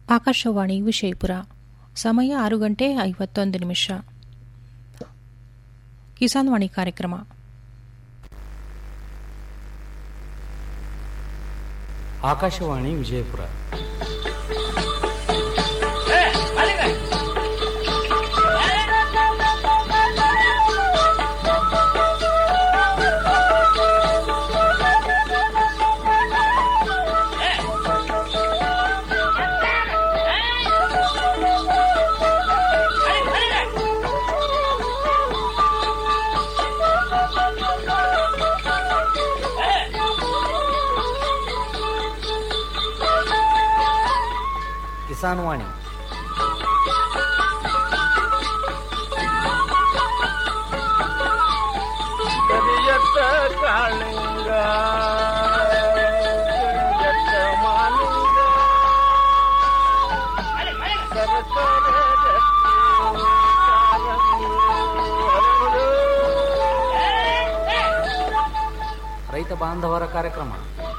ಆಕಾಶವಾಣಿ ವಿಜಯಪುರ ಸಮಯ ಆರು ಗಂಟೆ ಐವತ್ತೊಂದು ನಿಮಿಷ ಕಿಸಾನ್ ವಾಣಿ ಕಾರ್ಯಕ್ರಮ ಆಕಾಶವಾಣಿ ವಿಜಯಪುರ ಕಿಸಾನ್ ವಾಣಿ ಕರಿಯತ್ತ ಕಾಳಿಂಗ ಕರಿಯತ್ತ ಮಾಲಿಂಗ ಸರಸರ ರತ್ನ ಕಾರಂಗಿ ಹರಳು. ರೈತ ಬಾಂಧವರ ಕಾರ್ಯಕ್ರಮ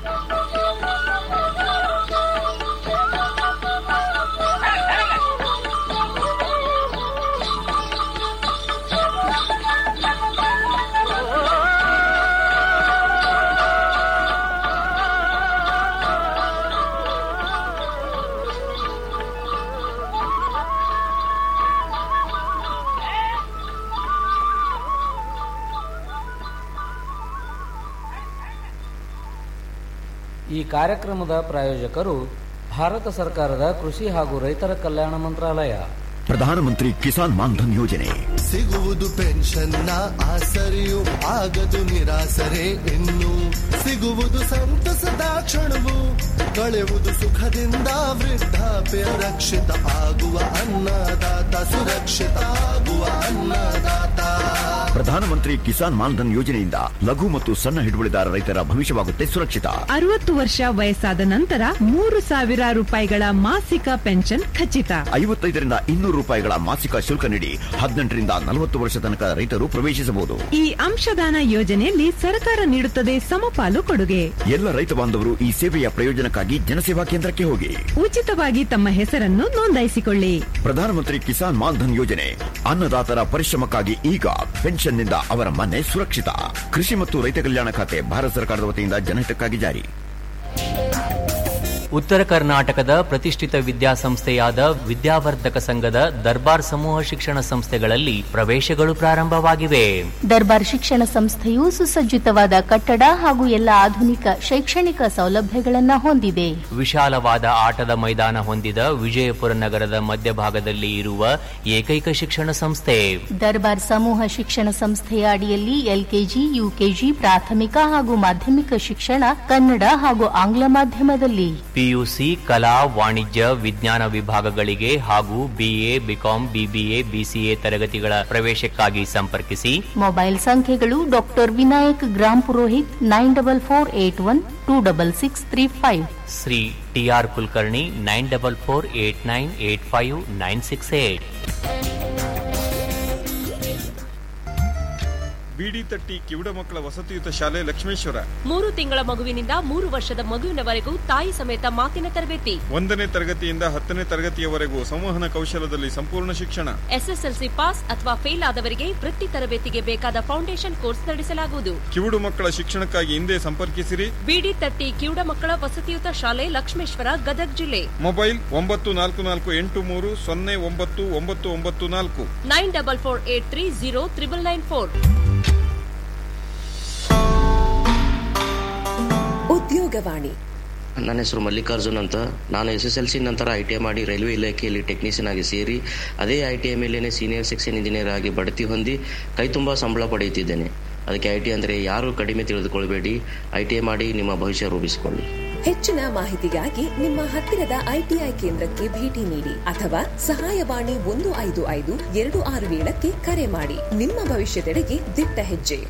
ಈ ಕಾರ್ಯಕ್ರಮದ ಪ್ರಾಯೋಜಕರು ಭಾರತ ಸರ್ಕಾರದ ಕೃಷಿ ಹಾಗೂ ರೈತರ ಕಲ್ಯಾಣ ಮಂತ್ರಾಲಯ ಪ್ರಧಾನಮಂತ್ರಿ ಕಿಸಾನ್ ಮಾನ್ಧನ್ ಯೋಜನೆ ಸಿಗುವುದು ಪೆನ್ಷನ್ನ ಆಸರೆಯು ಆಗದು ನಿರಾಸರೆ ಇನ್ನು ಸಿಗುವುದು ಸಂತಸದ ಕ್ಷಣವು ಕಳೆಯುವುದು ಸುಖದಿಂದ ವೃದ್ಧಾಪ್ಯ ರಕ್ಷಿತ ಆಗುವ ಅನ್ನದಾತ ಸುರಕ್ಷಿತ ಆಗುವ ಅನ್ನದಾತ ಪ್ರಧಾನಮಂತ್ರಿ ಕಿಸಾನ್ ಮಾನ್ಧನ್ ಯೋಜನೆಯಿಂದ ಲಘು ಮತ್ತು ಸಣ್ಣ ಹಿಡುವಳಿದಾರ ರೈತರ ಭವಿಷ್ಯವಾಗುತ್ತೆ ಸುರಕ್ಷಿತ ಅರವತ್ತು ವರ್ಷ ವಯಸ್ಸಾದ ನಂತರ ಮೂರು ಸಾವಿರ ರೂಪಾಯಿಗಳ ಮಾಸಿಕ ಪೆನ್ಷನ್ ಖಚಿತ ಐವತ್ತೈದರಿಂದ ಇನ್ನೂರು ರೂಪಾಯಿಗಳ ಮಾಸಿಕ ಶುಲ್ಕ ನೀಡಿ ಹದಿನೆಂಟರಿಂದ ನಲವತ್ತು ವರ್ಷ ತನಕ ರೈತರು ಪ್ರವೇಶಿಸಬಹುದು ಈ ಅಂಶದಾನ ಯೋಜನೆಯಲ್ಲಿ ಸರ್ಕಾರ ನೀಡುತ್ತದೆ ಸಮಪಾಲು ಕೊಡುಗೆ ಎಲ್ಲ ರೈತ ಬಾಂಧವರು ಈ ಸೇವೆಯ ಪ್ರಯೋಜನಕ್ಕಾಗಿ ಜನಸೇವಾ ಕೇಂದ್ರಕ್ಕೆ ಹೋಗಿ ಉಚಿತವಾಗಿ ತಮ್ಮ ಹೆಸರನ್ನು ನೋಂದಾಯಿಸಿಕೊಳ್ಳಿ ಪ್ರಧಾನಮಂತ್ರಿ ಕಿಸಾನ್ ಮಾನ್ಧನ್ ಯೋಜನೆ ಅನ್ನದಾತರ ಪರಿಶ್ರಮಕ್ಕಾಗಿ ಈಗ ಪೆನ್ಷನ್ನಿಂದ ಅವರ ಮನೆ ಸುರಕ್ಷಿತ ಕೃಷಿ ಮತ್ತು ರೈತ ಕಲ್ಯಾಣ ಖಾತೆ ಭಾರತ ಸರ್ಕಾರದ ವತಿಯಿಂದ ಜನಹಿತಕ್ಕಾಗಿ ಜಾರಿ ಉತ್ತರ ಕರ್ನಾಟಕದ ಪ್ರತಿಷ್ಠಿತ ವಿದ್ಯಾಸಂಸ್ಥೆಯಾದ ವಿದ್ಯಾವರ್ಧಕ ಸಂಘದ ದರ್ಬಾರ್ ಸಮೂಹ ಶಿಕ್ಷಣ ಸಂಸ್ಥೆಗಳಲ್ಲಿ ಪ್ರವೇಶಗಳು ಪ್ರಾರಂಭವಾಗಿವೆ ದರ್ಬಾರ್ ಶಿಕ್ಷಣ ಸಂಸ್ಥೆಯು ಸುಸಜ್ಜಿತವಾದ ಕಟ್ಟಡ ಹಾಗೂ ಎಲ್ಲ ಆಧುನಿಕ ಶೈಕ್ಷಣಿಕ ಸೌಲಭ್ಯಗಳನ್ನು ಹೊಂದಿದೆ ವಿಶಾಲವಾದ ಆಟದ ಮೈದಾನ ಹೊಂದಿದ ವಿಜಯಪುರ ನಗರದ ಮಧ್ಯಭಾಗದಲ್ಲಿ ಇರುವ ಏಕೈಕ ಶಿಕ್ಷಣ ಸಂಸ್ಥೆ ದರ್ಬಾರ್ ಸಮೂಹ ಶಿಕ್ಷಣ ಸಂಸ್ಥೆಯ ಅಡಿಯಲ್ಲಿ ಎಲ್ಕೆಜಿ ಯುಕೆಜಿ ಪ್ರಾಥಮಿಕ ಹಾಗೂ ಮಾಧ್ಯಮಿಕ ಶಿಕ್ಷಣ ಕನ್ನಡ ಹಾಗೂ ಆಂಗ್ಲ ಮಾಧ್ಯಮದಲ್ಲಿ ಪಿಯುಸಿ ಕಲಾ ವಾಣಿಜ್ಯ ವಿಜ್ಞಾನ ವಿಭಾಗಗಳಿಗೆ ಹಾಗೂ ಬಿಎ ಬಿಕಾಂ ಬಿಬಿಎ ಬಿಸಿಎ ತರಗತಿಗಳ ಪ್ರವೇಶಕ್ಕಾಗಿ ಸಂಪರ್ಕಿಸಿ ಮೊಬೈಲ್ ಸಂಖ್ಯೆಗಳು doctor Vinayak Gram Purohit nine double four eight one two double six three five Shri TR Kulkarni nine double four eight nine eight five nine six eight ಬಿಡಿ ತಟ್ಟಿ ಕಿವುಡ ಮಕ್ಕಳ ವಸತಿಯುತ ಶಾಲೆ ಲಕ್ಷ್ಮೇಶ್ವರ ಮೂರು ತಿಂಗಳ ಮಗುವಿನಿಂದ ಮೂರು ವರ್ಷದ ಮಗುವಿನವರೆಗೂ ತಾಯಿ ಸಮೇತ ಮಾತಿನ ತರಬೇತಿ ಒಂದನೇ ತರಗತಿಯಿಂದ ಹತ್ತನೇ ತರಗತಿಯವರೆಗೂ ಸಂವಹನ ಕೌಶಲದಲ್ಲಿ ಸಂಪೂರ್ಣ ಶಿಕ್ಷಣ ಎಸ್ಎಸ್ಎಲ್ಸಿ ಪಾಸ್ ಅಥವಾ ಫೇಲ್ ಆದವರಿಗೆ ವೃತ್ತಿ ತರಬೇತಿಗೆ ಬೇಕಾದ ಫೌಂಡೇಶನ್ ಕೋರ್ಸ್ ನಡೆಸಲಾಗುವುದು ಕಿವುಡು ಮಕ್ಕಳ ಶಿಕ್ಷಣಕ್ಕಾಗಿ ಹಿಂದೆ ಸಂಪರ್ಕಿಸಿರಿ ಬಿಡಿ ತಟ್ಟಿ ಕಿವುಡ ಮಕ್ಕಳ ವಸತಿಯುತ ಶಾಲೆ ಲಕ್ಷ್ಮೇಶ್ವರ ಗದಗ್ ಜಿಲ್ಲೆ ಮೊಬೈಲ್ ಒಂಬತ್ತು ನಾಲ್ಕು ನಾಲ್ಕು ಎಂಟು ಮೂರು ಸೊನ್ನೆ ಒಂಬತ್ತು ಒಂಬತ್ತು ಒಂಬತ್ತು ನಾಲ್ಕು nine double four eight three zero triple nine four ಉದ್ಯೋಗವಾಣಿ ನನ್ನ ಹೆಸರು ಮಲ್ಲಿಕಾರ್ಜುನ್ ಅಂತ ನಾನು ಎಸ್ ಎಸ್ ಎಲ್ ಸಿ ನಂತರ ಐ ಟಿ ಐ ಮಾಡಿ ರೈಲ್ವೆ ಇಲಾಖೆಯಲ್ಲಿ ಟೆಕ್ನಿಷಿಯನ್ ಆಗಿ ಸೇರಿ ಅದೇ ಐ ಟಿ ಐ ಮೇಲೇನೆ ಸೀನಿಯರ್ ಸೆಕ್ಷನ್ ಇಂಜಿನಿಯರ್ ಆಗಿ ಬಡ್ತಿ ಹೊಂದಿ ಕೈ ತುಂಬ ಸಂಬಳ ಪಡೆಯುತ್ತಿದ್ದೇನೆ ಅದಕ್ಕೆ ಐ ಟಿ ಅಂದರೆ ಯಾರು ಕಡಿಮೆ ತಿಳಿದುಕೊಳ್ಬೇಡಿ ಐ ಟಿ ಐ ಮಾಡಿ ನಿಮ್ಮ ಭವಿಷ್ಯ ರೂಪಿಸಿಕೊಳ್ಳಿ ಹೆಚ್ಚಿನ ಮಾಹಿತಿಗಾಗಿ ನಿಮ್ಮ ಹತ್ತಿರದ ಐಟಿಐ ಕೇಂದ್ರಕ್ಕೆ ಭೇಟಿ ನೀಡಿ ಅಥವಾ ಸಹಾಯವಾಣಿ ಒಂದು ಐದು ಐದು ಎರಡು ಆರು ಏಳಕ್ಕೆ ಕರೆ ಮಾಡಿ ನಿಮ್ಮ ಭವಿಷ್ಯದೆಡೆಗೆ ದಿಟ್ಟ ಹೆಜ್ಜೆ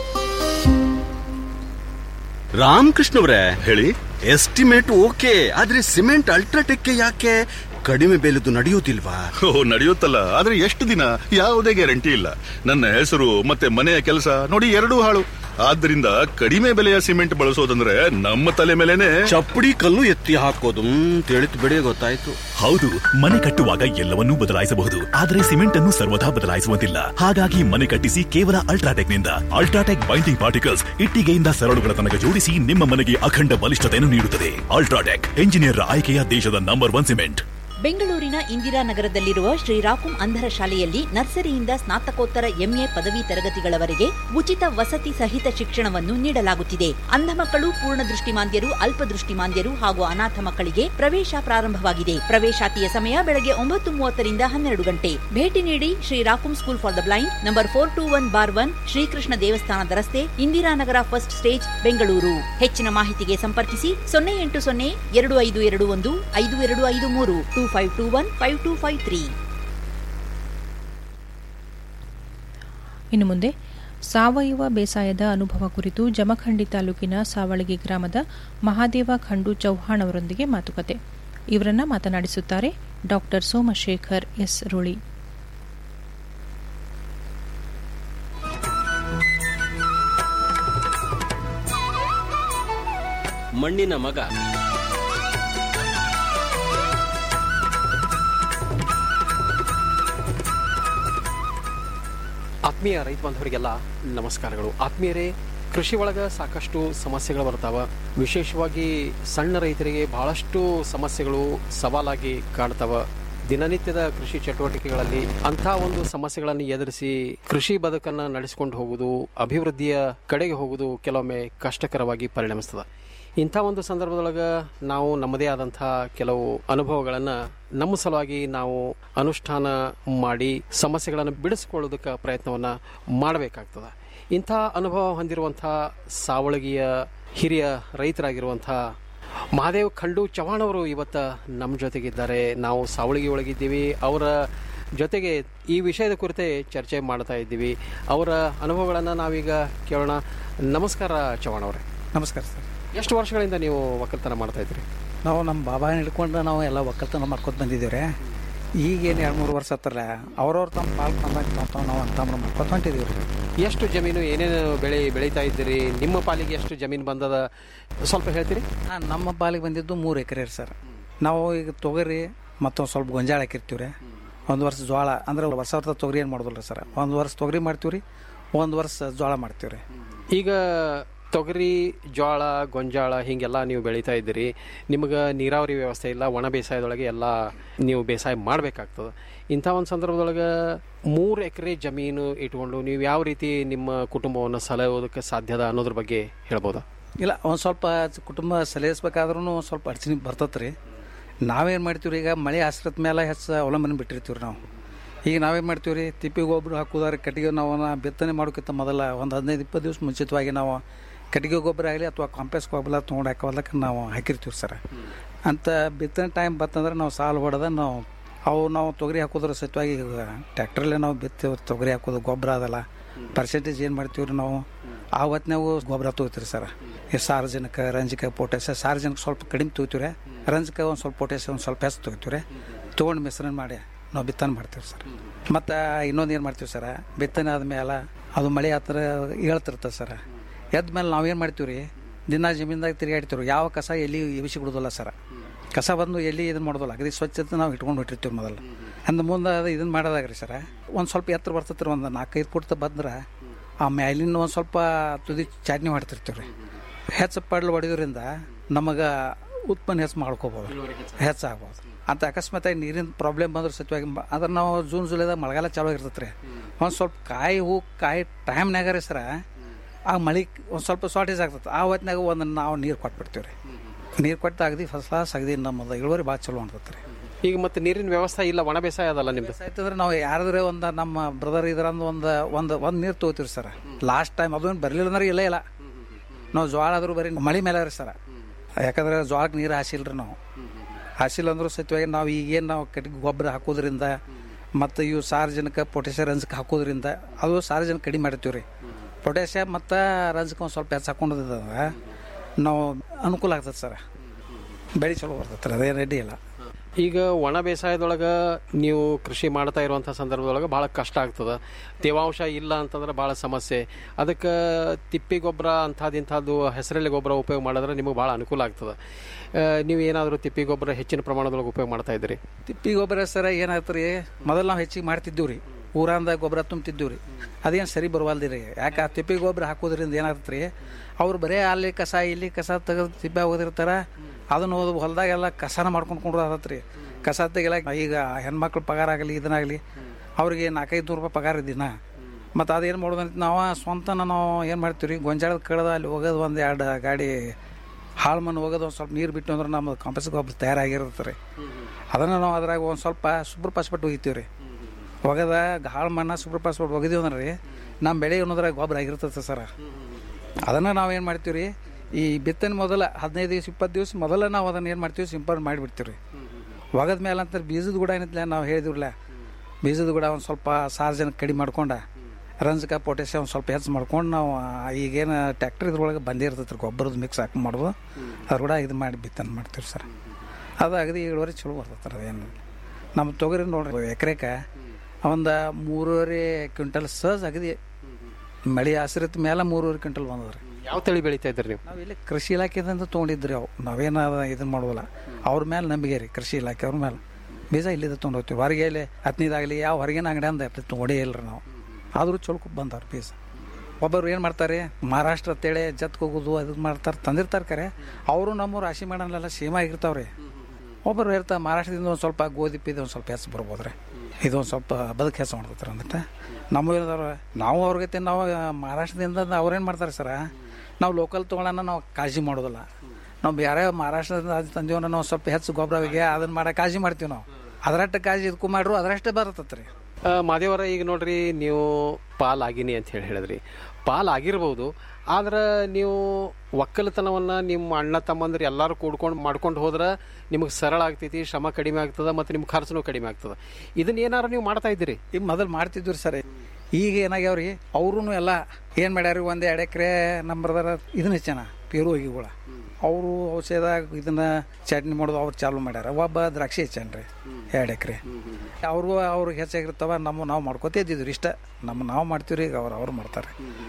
ರಾಮಕೃಷ್ಣವ್ರೆ ಹೇಳಿ ಎಸ್ಟಿಮೇಟ್ ಓಕೆ ಆದ್ರೆ ಸಿಮೆಂಟ್ ಅಲ್ಟ್ರಾಟೆಕ್ ಯಾಕೆ ಕಡಿಮೆ ಬೆಲೆದು ನಡೆಯೋದಿಲ್ವಾ ಓ ನಡೆಯುತ್ತಲ್ಲ ಆದ್ರೆ ಎಷ್ಟು ದಿನ ಯಾವುದೇ ಗ್ಯಾರಂಟಿ ಇಲ್ಲ ನನ್ನ ಹೆಸರು ಮತ್ತೆ ಮನೆಯ ಕೆಲಸ ನೋಡಿ ಎರಡೂ ಹಾಳು ಆದ್ದರಿಂದ ಕಡಿಮೆ ಬೆಲೆಯ ಸಿಮೆಂಟ್ ಬಳಸೋದಂದ್ರೆ ನಮ್ಮ ತಲೆ ಮೇಲೆನೆ ಚಪ್ಪಡಿ ಕಲ್ಲು ಎತ್ತಿ ಹಾಕೋದು ತಿಳಿತು ಬಿಡಿ ಗೊತ್ತಾಯ್ತು ಹೌದು ಮನೆ ಕಟ್ಟುವಾಗ ಎಲ್ಲವನ್ನೂ ಬದಲಾಯಿಸಬಹುದು ಆದರೆ ಸಿಮೆಂಟ್ ಅನ್ನು ಸರ್ವದಾ ಬದಲಾಯಿಸುವಂತಿಲ್ಲ ಹಾಗಾಗಿ ಮನೆ ಕಟ್ಟಿಸಿ ಕೇವಲ ಅಲ್ಟ್ರಾಟೆಕ್ ನಿಂದ ಅಲ್ಟ್ರಾಟೆಕ್ ಬೈಂಡಿಂಗ್ ಪಾರ್ಟಿಕಲ್ಸ್ ಇಟ್ಟಿಗೆಯಿಂದ ಸರಳುಗಳ ತನಕ ಜೋಡಿಸಿ ನಿಮ್ಮ ಮನೆಗೆ ಅಖಂಡ ಬಲಿಷ್ಠತೆಯನ್ನು ನೀಡುತ್ತದೆ ಅಲ್ಟ್ರಾಟೆಕ್ ಎಂಜಿನಿಯರ್ ಆಯ್ಕೆಯ ದೇಶದ ನಂಬರ್ ಒನ್ ಸಿಮೆಂಟ್ ಬೆಂಗಳೂರಿನ ಇಂದಿರಾನಗರದಲ್ಲಿರುವ ಶ್ರೀರಾಕುಂ ಅಂಧರ ಶಾಲೆಯಲ್ಲಿ ನರ್ಸರಿಯಿಂದ ಸ್ನಾತಕೋತ್ತರ ಎಂಎ ಪದವಿ ತರಗತಿಗಳವರೆಗೆ ಉಚಿತ ವಸತಿ ಸಹಿತ ಶಿಕ್ಷಣವನ್ನು ನೀಡಲಾಗುತ್ತಿದೆ ಅಂಧ ಮಕ್ಕಳು ಪೂರ್ಣ ದೃಷ್ಟಿಮಾಂದ್ಯರು ಅಲ್ಪದೃಷ್ಟಿಮಾಂದ್ಯರು ಹಾಗೂ ಅನಾಥ ಮಕ್ಕಳಿಗೆ ಪ್ರವೇಶ ಪ್ರಾರಂಭವಾಗಿದೆ ಪ್ರವೇಶಾತಿಯ ಸಮಯ ಬೆಳಗ್ಗೆ ಒಂಬತ್ತು ಮೂವತ್ತರಿಂದ ಹನ್ನೆರಡು ಗಂಟೆ ಭೇಟಿ ನೀಡಿ ಶ್ರೀರಾಕುಂ school for the blind number four two one bar one Shrikrishna ದೇವಸ್ಥಾನದ ರಸ್ತೆ ಇಂದಿರಾನಗರ ಫಸ್ಟ್ ಸ್ಟೇಜ್ ಬೆಂಗಳೂರು ಹೆಚ್ಚಿನ ಮಾಹಿತಿಗೆ ಸಂಪರ್ಕಿಸಿ ಸೊನ್ನೆ ಎಂಟು ಸೊನ್ನೆ ಎರಡು ಐದು ಎರಡು ಒಂದು ಐದು ಎರಡು ಐದು ಮೂರು two five two one five two five three ಇನ್ನು ಮುಂದೆ ಸಾವಯವ ಬೇಸಾಯದ ಅನುಭವ ಕುರಿತು ಜಮಖಂಡಿ ತಾಲೂಕಿನ ಸಾವಳಗಿ ಗ್ರಾಮದ ಮಹಾದೇವ ಖಂಡು ಚೌಹಾಣ್ ಅವರೊಂದಿಗೆ ಮಾತುಕತೆ ಇವರನ್ನ ಮಾತನಾಡಿಸುತ್ತಾರೆ ಡಾಕ್ಟರ್ ಸೋಮಶೇಖರ್ ಎಸ್ ರುಳಿ ಮಣ್ಣಿನ ಮಗ ಆತ್ಮೀಯ ರೈತ ಬಾಂಧವರಿಗೆಲ್ಲ ನಮಸ್ಕಾರಗಳು ಆತ್ಮೀಯರೇ ಕೃಷಿ ಒಳಗ ಸಾಕಷ್ಟು ಸಮಸ್ಯೆಗಳು ಬರ್ತಾವ ವಿಶೇಷವಾಗಿ ಸಣ್ಣ ರೈತರಿಗೆ ಬಹಳಷ್ಟು ಸಮಸ್ಯೆಗಳು ಸವಾಲಾಗಿ ಕಾಡ್ತಾವ ದಿನನಿತ್ಯದ ಕೃಷಿ ಚಟುವಟಿಕೆಗಳಲ್ಲಿ ಅಂಥ ಒಂದು ಸಮಸ್ಯೆಗಳನ್ನು ಎದುರಿಸಿ ಕೃಷಿ ಬದುಕನ್ನು ನಡೆಸಿಕೊಂಡು ಹೋಗುವುದು ಅಭಿವೃದ್ಧಿಯ ಕಡೆಗೆ ಹೋಗುವುದು ಕೆಲವೊಮ್ಮೆ ಕಷ್ಟಕರವಾಗಿ ಪರಿಣಮಿಸ್ತದೆ ಇಂಥ ಒಂದು ಸಂದರ್ಭದೊಳಗೆ ನಾವು ನಮ್ಮದೇ ಆದಂಥ ಕೆಲವು ಅನುಭವಗಳನ್ನು ನಮ್ಮ ಸಲುವಾಗಿ ನಾವು ಅನುಷ್ಠಾನ ಮಾಡಿ ಸಮಸ್ಯೆಗಳನ್ನು ಬಿಡಿಸಿಕೊಳ್ಳೋದಕ್ಕೆ ಪ್ರಯತ್ನವನ್ನು ಮಾಡಬೇಕಾಗ್ತದೆ ಇಂಥ ಅನುಭವ ಹೊಂದಿರುವಂಥ ಸಾವಳಗಿಯ ಹಿರಿಯ ರೈತರಾಗಿರುವಂಥ ಮಹಾದೇವ್ ಖಂಡು ಚವಾಣ್ ಅವರು ಇವತ್ತು ನಮ್ಮ ಜೊತೆಗಿದ್ದಾರೆ ನಾವು ಸಾವಳಗಿ ಒಳಗಿದ್ದೀವಿ ಅವರ ಜೊತೆಗೆ ಈ ವಿಷಯದ ಕುರಿತೇ ಚರ್ಚೆ ಮಾಡ್ತಾ ಇದ್ದೀವಿ ಅವರ ಅನುಭವಗಳನ್ನು ನಾವೀಗ ಕೇಳೋಣ ನಮಸ್ಕಾರ ಚವಾಣ್ ಅವರೇ ನಮಸ್ಕಾರ ಸರ್ ಎಷ್ಟು ವರ್ಷಗಳಿಂದ ನೀವು ಒಕ್ಕಲ್ತನ ಮಾಡ್ತಾ ಇದ್ರಿ ನಾವು ನಮ್ಮ ಬಾಬಾನ ಹಿಡ್ಕೊಂಡು ನಾವು ಎಲ್ಲ ಒಕ್ಕಲ್ತನ ಮಾಡ್ಕೊತ ಬಂದಿದ್ದೀವಿ ರೀ ಈಗೇನು ಎರಡು ಮೂರು ವರ್ಷ ಹತ್ತಲ್ಲ ಅವ್ರವ್ರ ತಮ್ಮ ಪಾಲ್ ತಂದಾಗ ನಾವು ಅಂತ ಮಾಡ್ಕೊತ ಹೊಂಟಿದ್ದೀವಿ ರೀ ಎಷ್ಟು ಜಮೀನು ಏನೇನು ಬೆಳೆ ಬೆಳೀತಾ ಇದ್ದೀರಿ ನಿಮ್ಮ ಪಾಲಿಗೆ ಎಷ್ಟು ಜಮೀನು ಬಂದದ ಸ್ವಲ್ಪ ಹೇಳ್ತೀರಿ ಹಾಂ ನಮ್ಮ ಪಾಲಿಗೆ ಬಂದಿದ್ದು ಮೂರು ಎಕರೆ ರೀ ಸರ್ ನಾವು ಈಗ ತೊಗರಿ ಮತ್ತು ಸ್ವಲ್ಪ ಗೊಂಜಾಳ ಹಾಕಿರ್ತೀವಿ ರೀ ಒಂದು ವರ್ಷ ಜೋಳ ಅಂದ್ರೆ ವರ್ಷ ವರ್ಷ ತೊಗರಿ ಏನು ಮಾಡೋದಿಲ್ಲ ರೀ ಸರ್ ಒಂದು ವರ್ಷ ತೊಗರಿ ಮಾಡ್ತೀವಿ ರೀ ಒಂದು ವರ್ಷ ಜೋಳ ಮಾಡ್ತೀವಿ ರೀ ಈಗ ತೊಗರಿ ಜೋಳ ಗೊಂಜಾಳ ಹೀಗೆಲ್ಲ ನೀವು ಬೆಳೀತಾ ಇದ್ದೀರಿ ನಿಮಗೆ ನೀರಾವರಿ ವ್ಯವಸ್ಥೆ ಇಲ್ಲ ಒಣ ಬೇಸಾಯದೊಳಗೆ ಎಲ್ಲ ನೀವು ಬೇಸಾಯ ಮಾಡಬೇಕಾಗ್ತದೆ ಇಂಥ ಒಂದು ಸಂದರ್ಭದೊಳಗೆ ಮೂರು ಎಕರೆ ಜಮೀನು ಇಟ್ಕೊಂಡು ನೀವು ಯಾವ ರೀತಿ ನಿಮ್ಮ ಕುಟುಂಬವನ್ನು ಸಲಹೋದಕ್ಕೆ ಸಾಧ್ಯದ ಅನ್ನೋದ್ರ ಬಗ್ಗೆ ಹೇಳ್ಬೋದಾ ಇಲ್ಲ ಒಂದು ಸ್ವಲ್ಪ ಕುಟುಂಬ ಸಲಹಿಸ್ಬೇಕಾದ್ರೂ ಒಂದು ಸ್ವಲ್ಪ ಅಡಚಣೆ ಬರ್ತೈತೆ ರೀ ನಾವೇನು ಮಾಡ್ತೀವಿ ರೀ ಈಗ ಮಳೆ ಆಶ್ರಿತ ಮೇಲೆ ಹೆಚ್ಚು ಅವಲಂಬನೆ ಬಿಟ್ಟಿರ್ತೀವಿ ರೀ ನಾವು ಈಗ ನಾವೇನು ಮಾಡ್ತೀವಿ ರೀ ತಿಪ್ಪಿ ಗೊಬ್ಬರ ಹಾಕೋದಾರೆ ಕಟ್ಟಿಗೆ ನಾವು ಅವನ್ನ ಬಿತ್ತನೆ ಮಾಡೋಕ್ಕಿಂತ ಮೊದಲ ಒಂದು ಹದಿನೈದು ಇಪ್ಪತ್ತು ದಿವಸ ಮುಂಚಿತವಾಗಿ ನಾವು ಕಟ್ಟಿಗೆ ಗೊಬ್ಬರ ಆಗಲಿ ಅಥವಾ ಕಾಂಪ್ಲೆಕ್ಸ್ ಗೊಬ್ಬರ ತೊಗೊಂಡು ಹಾಕೋದಕ್ಕೆ ನಾವು ಹಾಕಿರ್ತೀವಿ ಸರ್ ಅಂತ ಬಿತ್ತನೆ ಟೈಮ್ ಬತ್ತಂದ್ರೆ ನಾವು ಸಾಲು ಹೊಡೆದ ನಾವು ಅವು ನಾವು ತೊಗರಿ ಹಾಕೋದ್ರ ಸತ್ಯವಾಗಿ ಟ್ಯಾಕ್ಟ್ರಲ್ಲೇ ನಾವು ಬಿತ್ತೀವಿ ತೊಗರಿ ಹಾಕೋದು ಗೊಬ್ಬರ ಅದಲ್ಲ ಪರ್ಸೆಂಟೇಜ್ ಏನು ಮಾಡ್ತೀವಿ ರೀ ನಾವು ಆ ಹೊತ್ತಿನಾಗೂ ಗೊಬ್ಬರ ತೊಗೋತೀರಿ ಸರ್ ಈ ಸಾರ್ವಜನಿಕ ರಂಜಕ ಪೊಟ್ಯಾಸ ಸಾರ್ವಜನಿಕ ಸ್ವಲ್ಪ ಕಡಿಮೆ ತೊಗೋತೀವಿ ರೀ ರಂಜಕ ಒಂದು ಸ್ವಲ್ಪ ಪೊಟ್ಯಾಸ ಒಂದು ಸ್ವಲ್ಪ ಹೆಚ್ಚು ತೊಗೋತೀವಿ ರೀ ತೊಗೊಂಡು ಮಿಶ್ರಣ ಮಾಡಿ ನಾವು ಬಿತ್ತನೆ ಮಾಡ್ತೀವಿ ಸರ್ ಮತ್ತು ಇನ್ನೊಂದು ಏನು ಮಾಡ್ತೀವಿ ಸರ್ ಬಿತ್ತನೆ ಆದಮೇಲೆ ಅದು ಮಳೆ ಆ ಥರ ಹೇಳ್ತಿರ್ತದೆ ಸರ್ ಎದ್ದ ಮೇಲೆ ನಾವೇನು ಮಾಡ್ತೀವಿ ರೀ ದಿನ ಜಮೀನ್ದಾಗ ತಿರುಗಾಡ್ತೀವಿ ಯಾವ ಕಸ ಎಲ್ಲಿ ಎಬಿಸಿ ಬಿಡೋದಿಲ್ಲ ಸರ್ ಕಸ ಬಂದು ಎಲ್ಲಿ ಇದನ್ನು ಮಾಡೋದಿಲ್ಲ ಅಗದಿ ಸ್ವಚ್ಛತೆ ನಾವು ಇಟ್ಕೊಂಡು ಬಿಟ್ಟಿರ್ತೀವಿ ಮೊದಲು ಅಂದ ಮುಂದೆ ಅದು ಇದನ್ನು ಮಾಡೋದಾಗ ರೀ ಸರ್ ಒಂದು ಸ್ವಲ್ಪ ಎತ್ತರ ಬರ್ತೈತೆ ರೀ ಒಂದು ನಾಲ್ಕೈದು ಫುಟ್ ಬಂದ್ರೆ ಆ ಮ್ಯಾಲಿನ ಒಂದು ಸ್ವಲ್ಪ ತುದಿ ಚಾಟ್ನಿ ಮಾಡ್ತಿರ್ತೀವಿ ರೀ ಹೆಚ್ಚು ಪಡ್ಲು ಹೊಡೆಯೋದ್ರಿಂದ ನಮಗೆ ಉತ್ಪನ್ನ ಹೆಚ್ಚು ಮಾಡ್ಕೋಬೋದು ಹೆಚ್ಚಾಗ್ಬೋದು ಅಂತ ಅಕಸ್ಮಾತಾಗಿ ನೀರಿನ ಪ್ರಾಬ್ಲಮ್ ಬಂದ್ರೆ ಸತ್ಯವಾಗಿ ಅದ್ರ ನಾವು ಜೂನ್ ಜುಲೈದಾಗ ಮಳೆಗಾಲ ಚಾಲು ಆಗಿರ್ತೈತೆ ರೀ ಒಂದು ಸ್ವಲ್ಪ ಕಾಯಿ ಹೂ ಕಾಯಿ ಟೈಮ್ನಾಗ ರೀ ಸರ ಆ ಮಳೆ ಒಂದು ಸ್ವಲ್ಪ ಶಾರ್ಟೇಜ್ ಆಗ್ತದೆ ಆ ಹೊತ್ತಿನಾಗ ಒಂದು ನಾವು ನೀರು ಕೊಟ್ಬಿಡ್ತೀವಿ ರೀ ನೀರು ಕೊಟ್ಟು ಅಗದಿ ಫಸ್ಟ್ ಕ್ಲಾಸ್ ಅಗದಿ ನಮ್ಮದು ಇಳುವರಿ ಭಾಳ ಚಲೋ ಅನ್ತೈತೆ ರೀ ಈಗ ಮತ್ತೆ ನೀರಿನ ವ್ಯವಸ್ಥೆ ಇಲ್ಲ ಒಣ ಬೇಸಾಯ ಅದಲ್ಲ ನಿಮ್ದು ಆಯ್ತಂದ್ರೆ ನಾವು ಯಾರಾದ್ರೆ ಒಂದು ನಮ್ಮ ಬ್ರದರ್ ಇದ್ರಂದು ಒಂದು ಒಂದು ಒಂದು ನೀರು ತೊಗೋತೀವಿ ಸರ್ ಲಾಸ್ಟ್ ಟೈಮ್ ಅದೊಂದು ಬರಲಿಲ್ಲ ಅಂದ್ರೆ ಇಲ್ಲ ಇಲ್ಲ ನಾವು ಜೋಳ ಆದ್ರೂ ಬರೀ ಮಳೆ ಮೇಲೆ ರೀ ಸರ್ ಯಾಕಂದ್ರೆ ಜೋಳಕ್ಕೆ ನೀರು ಹಾಸಿಲ್ಲ ರೀ ನಾವು ಹಾಸಿಲ್ಲ ಅಂದ್ರೂ ಸತ್ಯವಾಗಿ ನಾವು ಈಗೇನು ನಾವು ಕಟ್ಟಿಗೆ ಗೊಬ್ಬರ ಹಾಕೋದ್ರಿಂದ ಮತ್ತು ಇವು ಸಾರ್ವಜನಿಕ ಪೊಟ್ಯಾಷಿಯ ರಂಜಕ ಹಾಕೋದ್ರಿಂದ ಅದು ಸಾರ್ವಜನಿಕ ಕಡಿಮೆ ಮಾಡ್ತೀವಿ ರೀ ಪೊಟ್ಯಾಷಿಯ ಮತ್ತು ರಂಜಕ ಒಂದು ಸ್ವಲ್ಪ ಹೆಚ್ಚು ಹಾಕೊಂಡದ ನಾವು ಅನುಕೂಲ ಆಗ್ತದೆ ಸರ್ ಬೆಳೆ ಚಲೋ ಬರ್ತೈತೆ ರೀ ಅದೇ ರೆಡಿ ಇಲ್ಲ ಈಗ ಒಣ ಬೇಸಾಯದೊಳಗೆ ನೀವು ಕೃಷಿ ಮಾಡ್ತಾ ಇರುವಂಥ ಸಂದರ್ಭದೊಳಗೆ ಭಾಳ ಕಷ್ಟ ಆಗ್ತದೆ ತೇವಾಂಶ ಇಲ್ಲ ಅಂತಂದ್ರೆ ಭಾಳ ಸಮಸ್ಯೆ ಅದಕ್ಕೆ ತಿಪ್ಪಿ ಗೊಬ್ಬರ ಅಂಥದ್ದು ಹೆಸರಲ್ಲಿ ಗೊಬ್ಬರ ಉಪಯೋಗ ಮಾಡಿದ್ರೆ ನಿಮಗೆ ಭಾಳ ಅನುಕೂಲ ಆಗ್ತದೆ ಆ, ನೀವು ಏನಾದರೂ ತಿಪ್ಪಿ ಗೊಬ್ಬರ ಹೆಚ್ಚಿನ ಪ್ರಮಾಣದೊಳಗೆ ಉಪಯೋಗ ಮಾಡ್ತಾ ಇದ್ದೀರಿ ತಿಪ್ಪಿ ಗೊಬ್ಬರ ಸರ ಏನಾಯ್ತು ರೀ ಮೊದಲು ನಾವು ಹೆಚ್ಚಿಗೆ ಮಾಡ್ತಿದ್ದೀವಿ ರೀ ಊರಂದ ಗೊಬ್ಬರ ತುಂಬ್ತಿದ್ದೀವಿ ರೀ ಅದೇನು ಸರಿ ಬರವಲ್ದಿ ರೀ ಯಾಕೆ ಆ ತಿಪ್ಪಿ ಗೊಬ್ಬರ ಹಾಕೋದ್ರಿಂದ ಏನಾಗ್ತದೆ ರೀ ಅವ್ರು ಬರೇ ಅಲ್ಲಿ ಕಸ ಇಲ್ಲಿ ಕಸ ತೆಗೆದು ತಿಪ್ಪೆ ಹೋಗಿರ್ತಾರ ಅದನ್ನು ಹೋದ ಹೊಲದಾಗೆಲ್ಲ ಕಸನ ಮಾಡ್ಕೊಂಡು ಕೊಂಡ್ರು ರೀ ಕಸ ತೆಗಿಲ ಈಗ ಹೆಣ್ಮಕ್ಳು ಪಗಾರ ಆಗಲಿ ಇದನ್ನಾಗಲಿ ಅವ್ರಿಗೆ ನಾಲ್ಕೈದು ನೂರು ರೂಪಾಯಿ ಪಗಾರ ದಿನ ಮತ್ತು ಅದೇನು ಮಾಡೋದಂತ ನಾವು ಸ್ವಂತನ ನಾವು ಏನು ಮಾಡ್ತೀವಿ ರೀ ಗೊಂಜಾಳದ ಕಳೆದ ಅಲ್ಲಿ ಹೋಗೋದು ಒಂದು ಎರಡು ಗಾಡಿ ಹಾಳು ಮಣ್ಣು ಹೋಗೋದು ಒಂದು ಸ್ವಲ್ಪ ನೀರು ಬಿಟ್ಟು ಅಂದ್ರೆ ನಮ್ಮ ಕಾಂಪಸ್ ಗೊಬ್ಬರ ತಯಾರಾಗಿರುತ್ತೆ ರೀ ಅದನ್ನು ನಾವು ಅದ್ರಾಗ ಒಂದು ಸ್ವಲ್ಪ ಸೂಪರ್ ಪಾಸ್ಪೆಟ್ ಒಗಿತೀವಿ ರೀ ಒಗದ ಹಾಳು ಮಣ್ಣು ಸೂಪರ್ ಪಾಸ್ಪೆಟ್ ಒಗಿದೀವಿ ಅಂದ್ರೆ ರೀ ನಮ್ಮ ಬೆಳೆ ಅನ್ನೋದ್ರಾಗ ಗೊಬ್ಬರ ಆಗಿರ್ತದೆ ಸರ ಅದನ್ನು ನಾವು ಏನು ಮಾಡ್ತೀವಿ ರೀ ಈ ಬಿತ್ತನೆ ಮೊದಲ ಹದಿನೈದು ದಿವಸ ಇಪ್ಪತ್ತು ದಿವಸ ಮೊದಲ ನಾವು ಅದನ್ನು ಏನು ಮಾಡ್ತೀವಿ ಸಿಂಪಡಣೆ ಮಾಡಿಬಿಡ್ತೀವಿ ರೀ ಒಗದ ಮೇಲೆ ಅಂತ ಬೀಜದ ಕೂಡ ಏನಿಲ್ಲ ನಾವು ಹೇಳಿದಿವ್ರಲ್ಲ ಬೀಜದ ಕೂಡ ಒಂದು ಸ್ವಲ್ಪ ಸಾರ್ವಜನಿಕ ಕಡಿಮೆ ಮಾಡ್ಕೊಂಡ ರಂಜಕ ಪೊಟ್ಯಾಸಿಯಮ್ ಒಂದು ಸ್ವಲ್ಪ ಹೆಚ್ಚು ಮಾಡ್ಕೊಂಡು ನಾವು ಆ ಈಗೇನು ಟ್ಯಾಕ್ಟ್ರ್ ಇದ್ರೊಳಗೆ ಬಂದೇ ಇರ್ತೈತೆ ರೀ ಗೊಬ್ಬರದ ಮಿಕ್ಸ್ ಹಾಕಿ ಮಾಡೋದು ಅದ್ರ ಕೂಡ ಇದು ಮಾಡಿ ಬಿತ್ತನೆ ಮಾಡ್ತೀವಿ ಸರ್ ಅದು ಅಗದಿ ಇಳುವರಿ ಚಲೋ ಬರ್ತೈತೆ ರೀ ಅದೇನು ನಮ್ಮ ತೊಗರಿ ನೋಡ್ರಿ ಎಕರೆಗೆ ಒಂದು ಮೂರುವರೆ ಕ್ವಿಂಟಲ್ ಸಹಜ ಅಗದಿ ಮಳೆ ಹಸಿರತ್ ಮೇಲೆ ಮೂರುವರೆ ಕ್ವಿಂಟಲ್ ಬಂದದ್ರಿ ಯಾವ ತಳಿ ಬೆಳೀತಾ ಇದ್ದೀರಿ ನೀವು ನಾವು ಇಲ್ಲಿ ಕೃಷಿ ಇಲಾಖೆದಿಂದ ತೊಗೊಂಡಿದ್ರಿ ಅವು ನಾವೇನ ಇದನ್ನ ಮಾಡೋದಿಲ್ಲ ಅವ್ರ ಮೇಲೆ ನಂಬಿಕೆ ರೀ ಕೃಷಿ ಇಲಾಖೆ ಅವ್ರ ಮೇಲೆ ಬೀಜ ಇಲ್ಲಿಂದ ತೊಗೊಂಡು ಹೋಗ್ತೀವಿ ಹೊರಗೆ ಇಲ್ಲಿ ಹತ್ತನೇದಾಗಲಿ ಯಾವ ಹೊರಗಿನ ಅಂಗಡಿ ಅಂದ ತೊಗೊಂಡೇ ಇಲ್ರಿ ನಾವು ಆದರೂ ಚೊಲ್ಕು ಬಂದವ್ರು ಬೀಜ ಒಬ್ಬರು ಏನು ಮಾಡ್ತಾರೆ ಮಹಾರಾಷ್ಟ್ರ ತೇಳೆ ಜತ್ಗೆ ಹೋಗೋದು ಅದು ಮಾಡ್ತಾರೆ ತಂದಿರ್ತಾರೆ ಕರೆ ಅವರು ನಮ್ಮ ರಾಶಿ ಮಾಡೋಲ್ಲ ಸೇಮ್ ಆಗಿರ್ತಾವ್ರಿ ಒಬ್ಬರು ಹೇಳ್ತಾರೆ ಮಹಾರಾಷ್ಟ್ರದಿಂದ ಒಂದು ಸ್ವಲ್ಪ ಗೋಧಿ ಪೀದಿ ಒಂದು ಸ್ವಲ್ಪ ಹೆಚ್ಚು ಬರ್ಬೋದು ರೀ ಇದೊಂದು ಸ್ವಲ್ಪ ಬದುಕು ಹೆಚ್ಚು ಮಾಡ್ತಾರೆ ಅಂದ್ಬಿಟ್ಟು ನಮ್ಮ ಏನದವ್ರು ನಾವು ಅವ್ರಿಗೆ ನಾವು ಮಹಾರಾಷ್ಟ್ರದಿಂದ ಅವ್ರೇನು ಮಾಡ್ತಾರೆ ಸರ ನಾವು ಲೋಕಲ್ ತೊಗೊಳ್ಳೋಣ ನಾವು ಕಾಳಜಿ ಮಾಡೋದಿಲ್ಲ ನಾವು ಬೇರೆ ಮಹಾರಾಷ್ಟ್ರದಿಂದ ಅದು ತಂದೀವನ್ನ ನಾವು ಸ್ವಲ್ಪ ಹೆಚ್ಚು ಗೊಬ್ಬರ ಹೋಗಿ ಅದನ್ನ ಮಾಡೋ ಕಾಳಜಿ ಮಾಡ್ತೀವಿ ನಾವು ಅದರಷ್ಟು ಕಾಳಜಿ ಇದಕ್ಕೂ ಮಾಡ್ರು ಅದರಷ್ಟೇ ಬರ್ತೈತೆ ರೀ ಆ, ಮಾದೇವರ ಈಗ ನೋಡ್ರಿ ನೀವು ಪಾಲ್ ಆಗಿನಿ ಅಂತ ಹೇಳಿ ಹೇಳಿದ್ರಿ ಪಾಲ್ ಆಗಿರ್ಬೋದು ಆದ್ರೆ ನೀವು ಒಕ್ಕಲತನವನ್ನ ನಿಮ್ಮ ಅಣ್ಣ ತಮ್ಮಂದ್ರೆ ಎಲ್ಲರೂ ಕೂಡ್ಕೊಂಡು ಮಾಡ್ಕೊಂಡು ಹೋದ್ರೆ ನಿಮಗೆ ಸರಳ ಆಗ್ತೈತಿ ಶ್ರಮ ಕಡಿಮೆ ಆಗ್ತದ ಮತ್ತು ನಿಮ್ಮ ಖರ್ಚುನೂ ಕಡಿಮೆ ಆಗ್ತದ ಇದನ್ನ ಏನಾರು ನೀವು ಮಾಡ್ತಾ ಇದ್ದೀರಿ ಈಗ ಮೊದಲು ಮಾಡ್ತಿದ್ವಿ ಸರ್ ಈಗ ಏನಾಗ್ಯಾವ್ರಿ ಅವ್ರೂ ಎಲ್ಲ ಏನು ಮಾಡ್ಯಾರ ಒಂದು ಎರಡು ಎಕರೆ ನಂಬರ್ದಾರ ಇದನ್ನ ಹೆಚ್ಚನ ಪೇರು ಹೋಗಿಗಳ ಅವರು ಔಷಧ ಇದನ್ನ ಚಟ್ನಿ ಮಾಡೋದು ಅವ್ರು ಚಾಲು ಮಾಡ್ಯಾರ ಒಬ್ಬ ದ್ರಾಕ್ಷಿ ಹೆಚ್ಚನ್ರಿ ಎರಡು ಎಕರೆ ಅವ್ರಿಗೂ ಅವ್ರಿಗೆ ಹೆಚ್ಚಾಗಿರ್ತಾವ ನಮ್ಮ ನಾವು ಮಾಡ್ಕೋತ ಇದ್ದಿದ್ವಿ ಇಷ್ಟ ನಮ್ಮ ನಾವು ಮಾಡ್ತೀವಿ ಈಗ ಅವ್ರು ಅವ್ರು ಮಾಡ್ತಾರೆ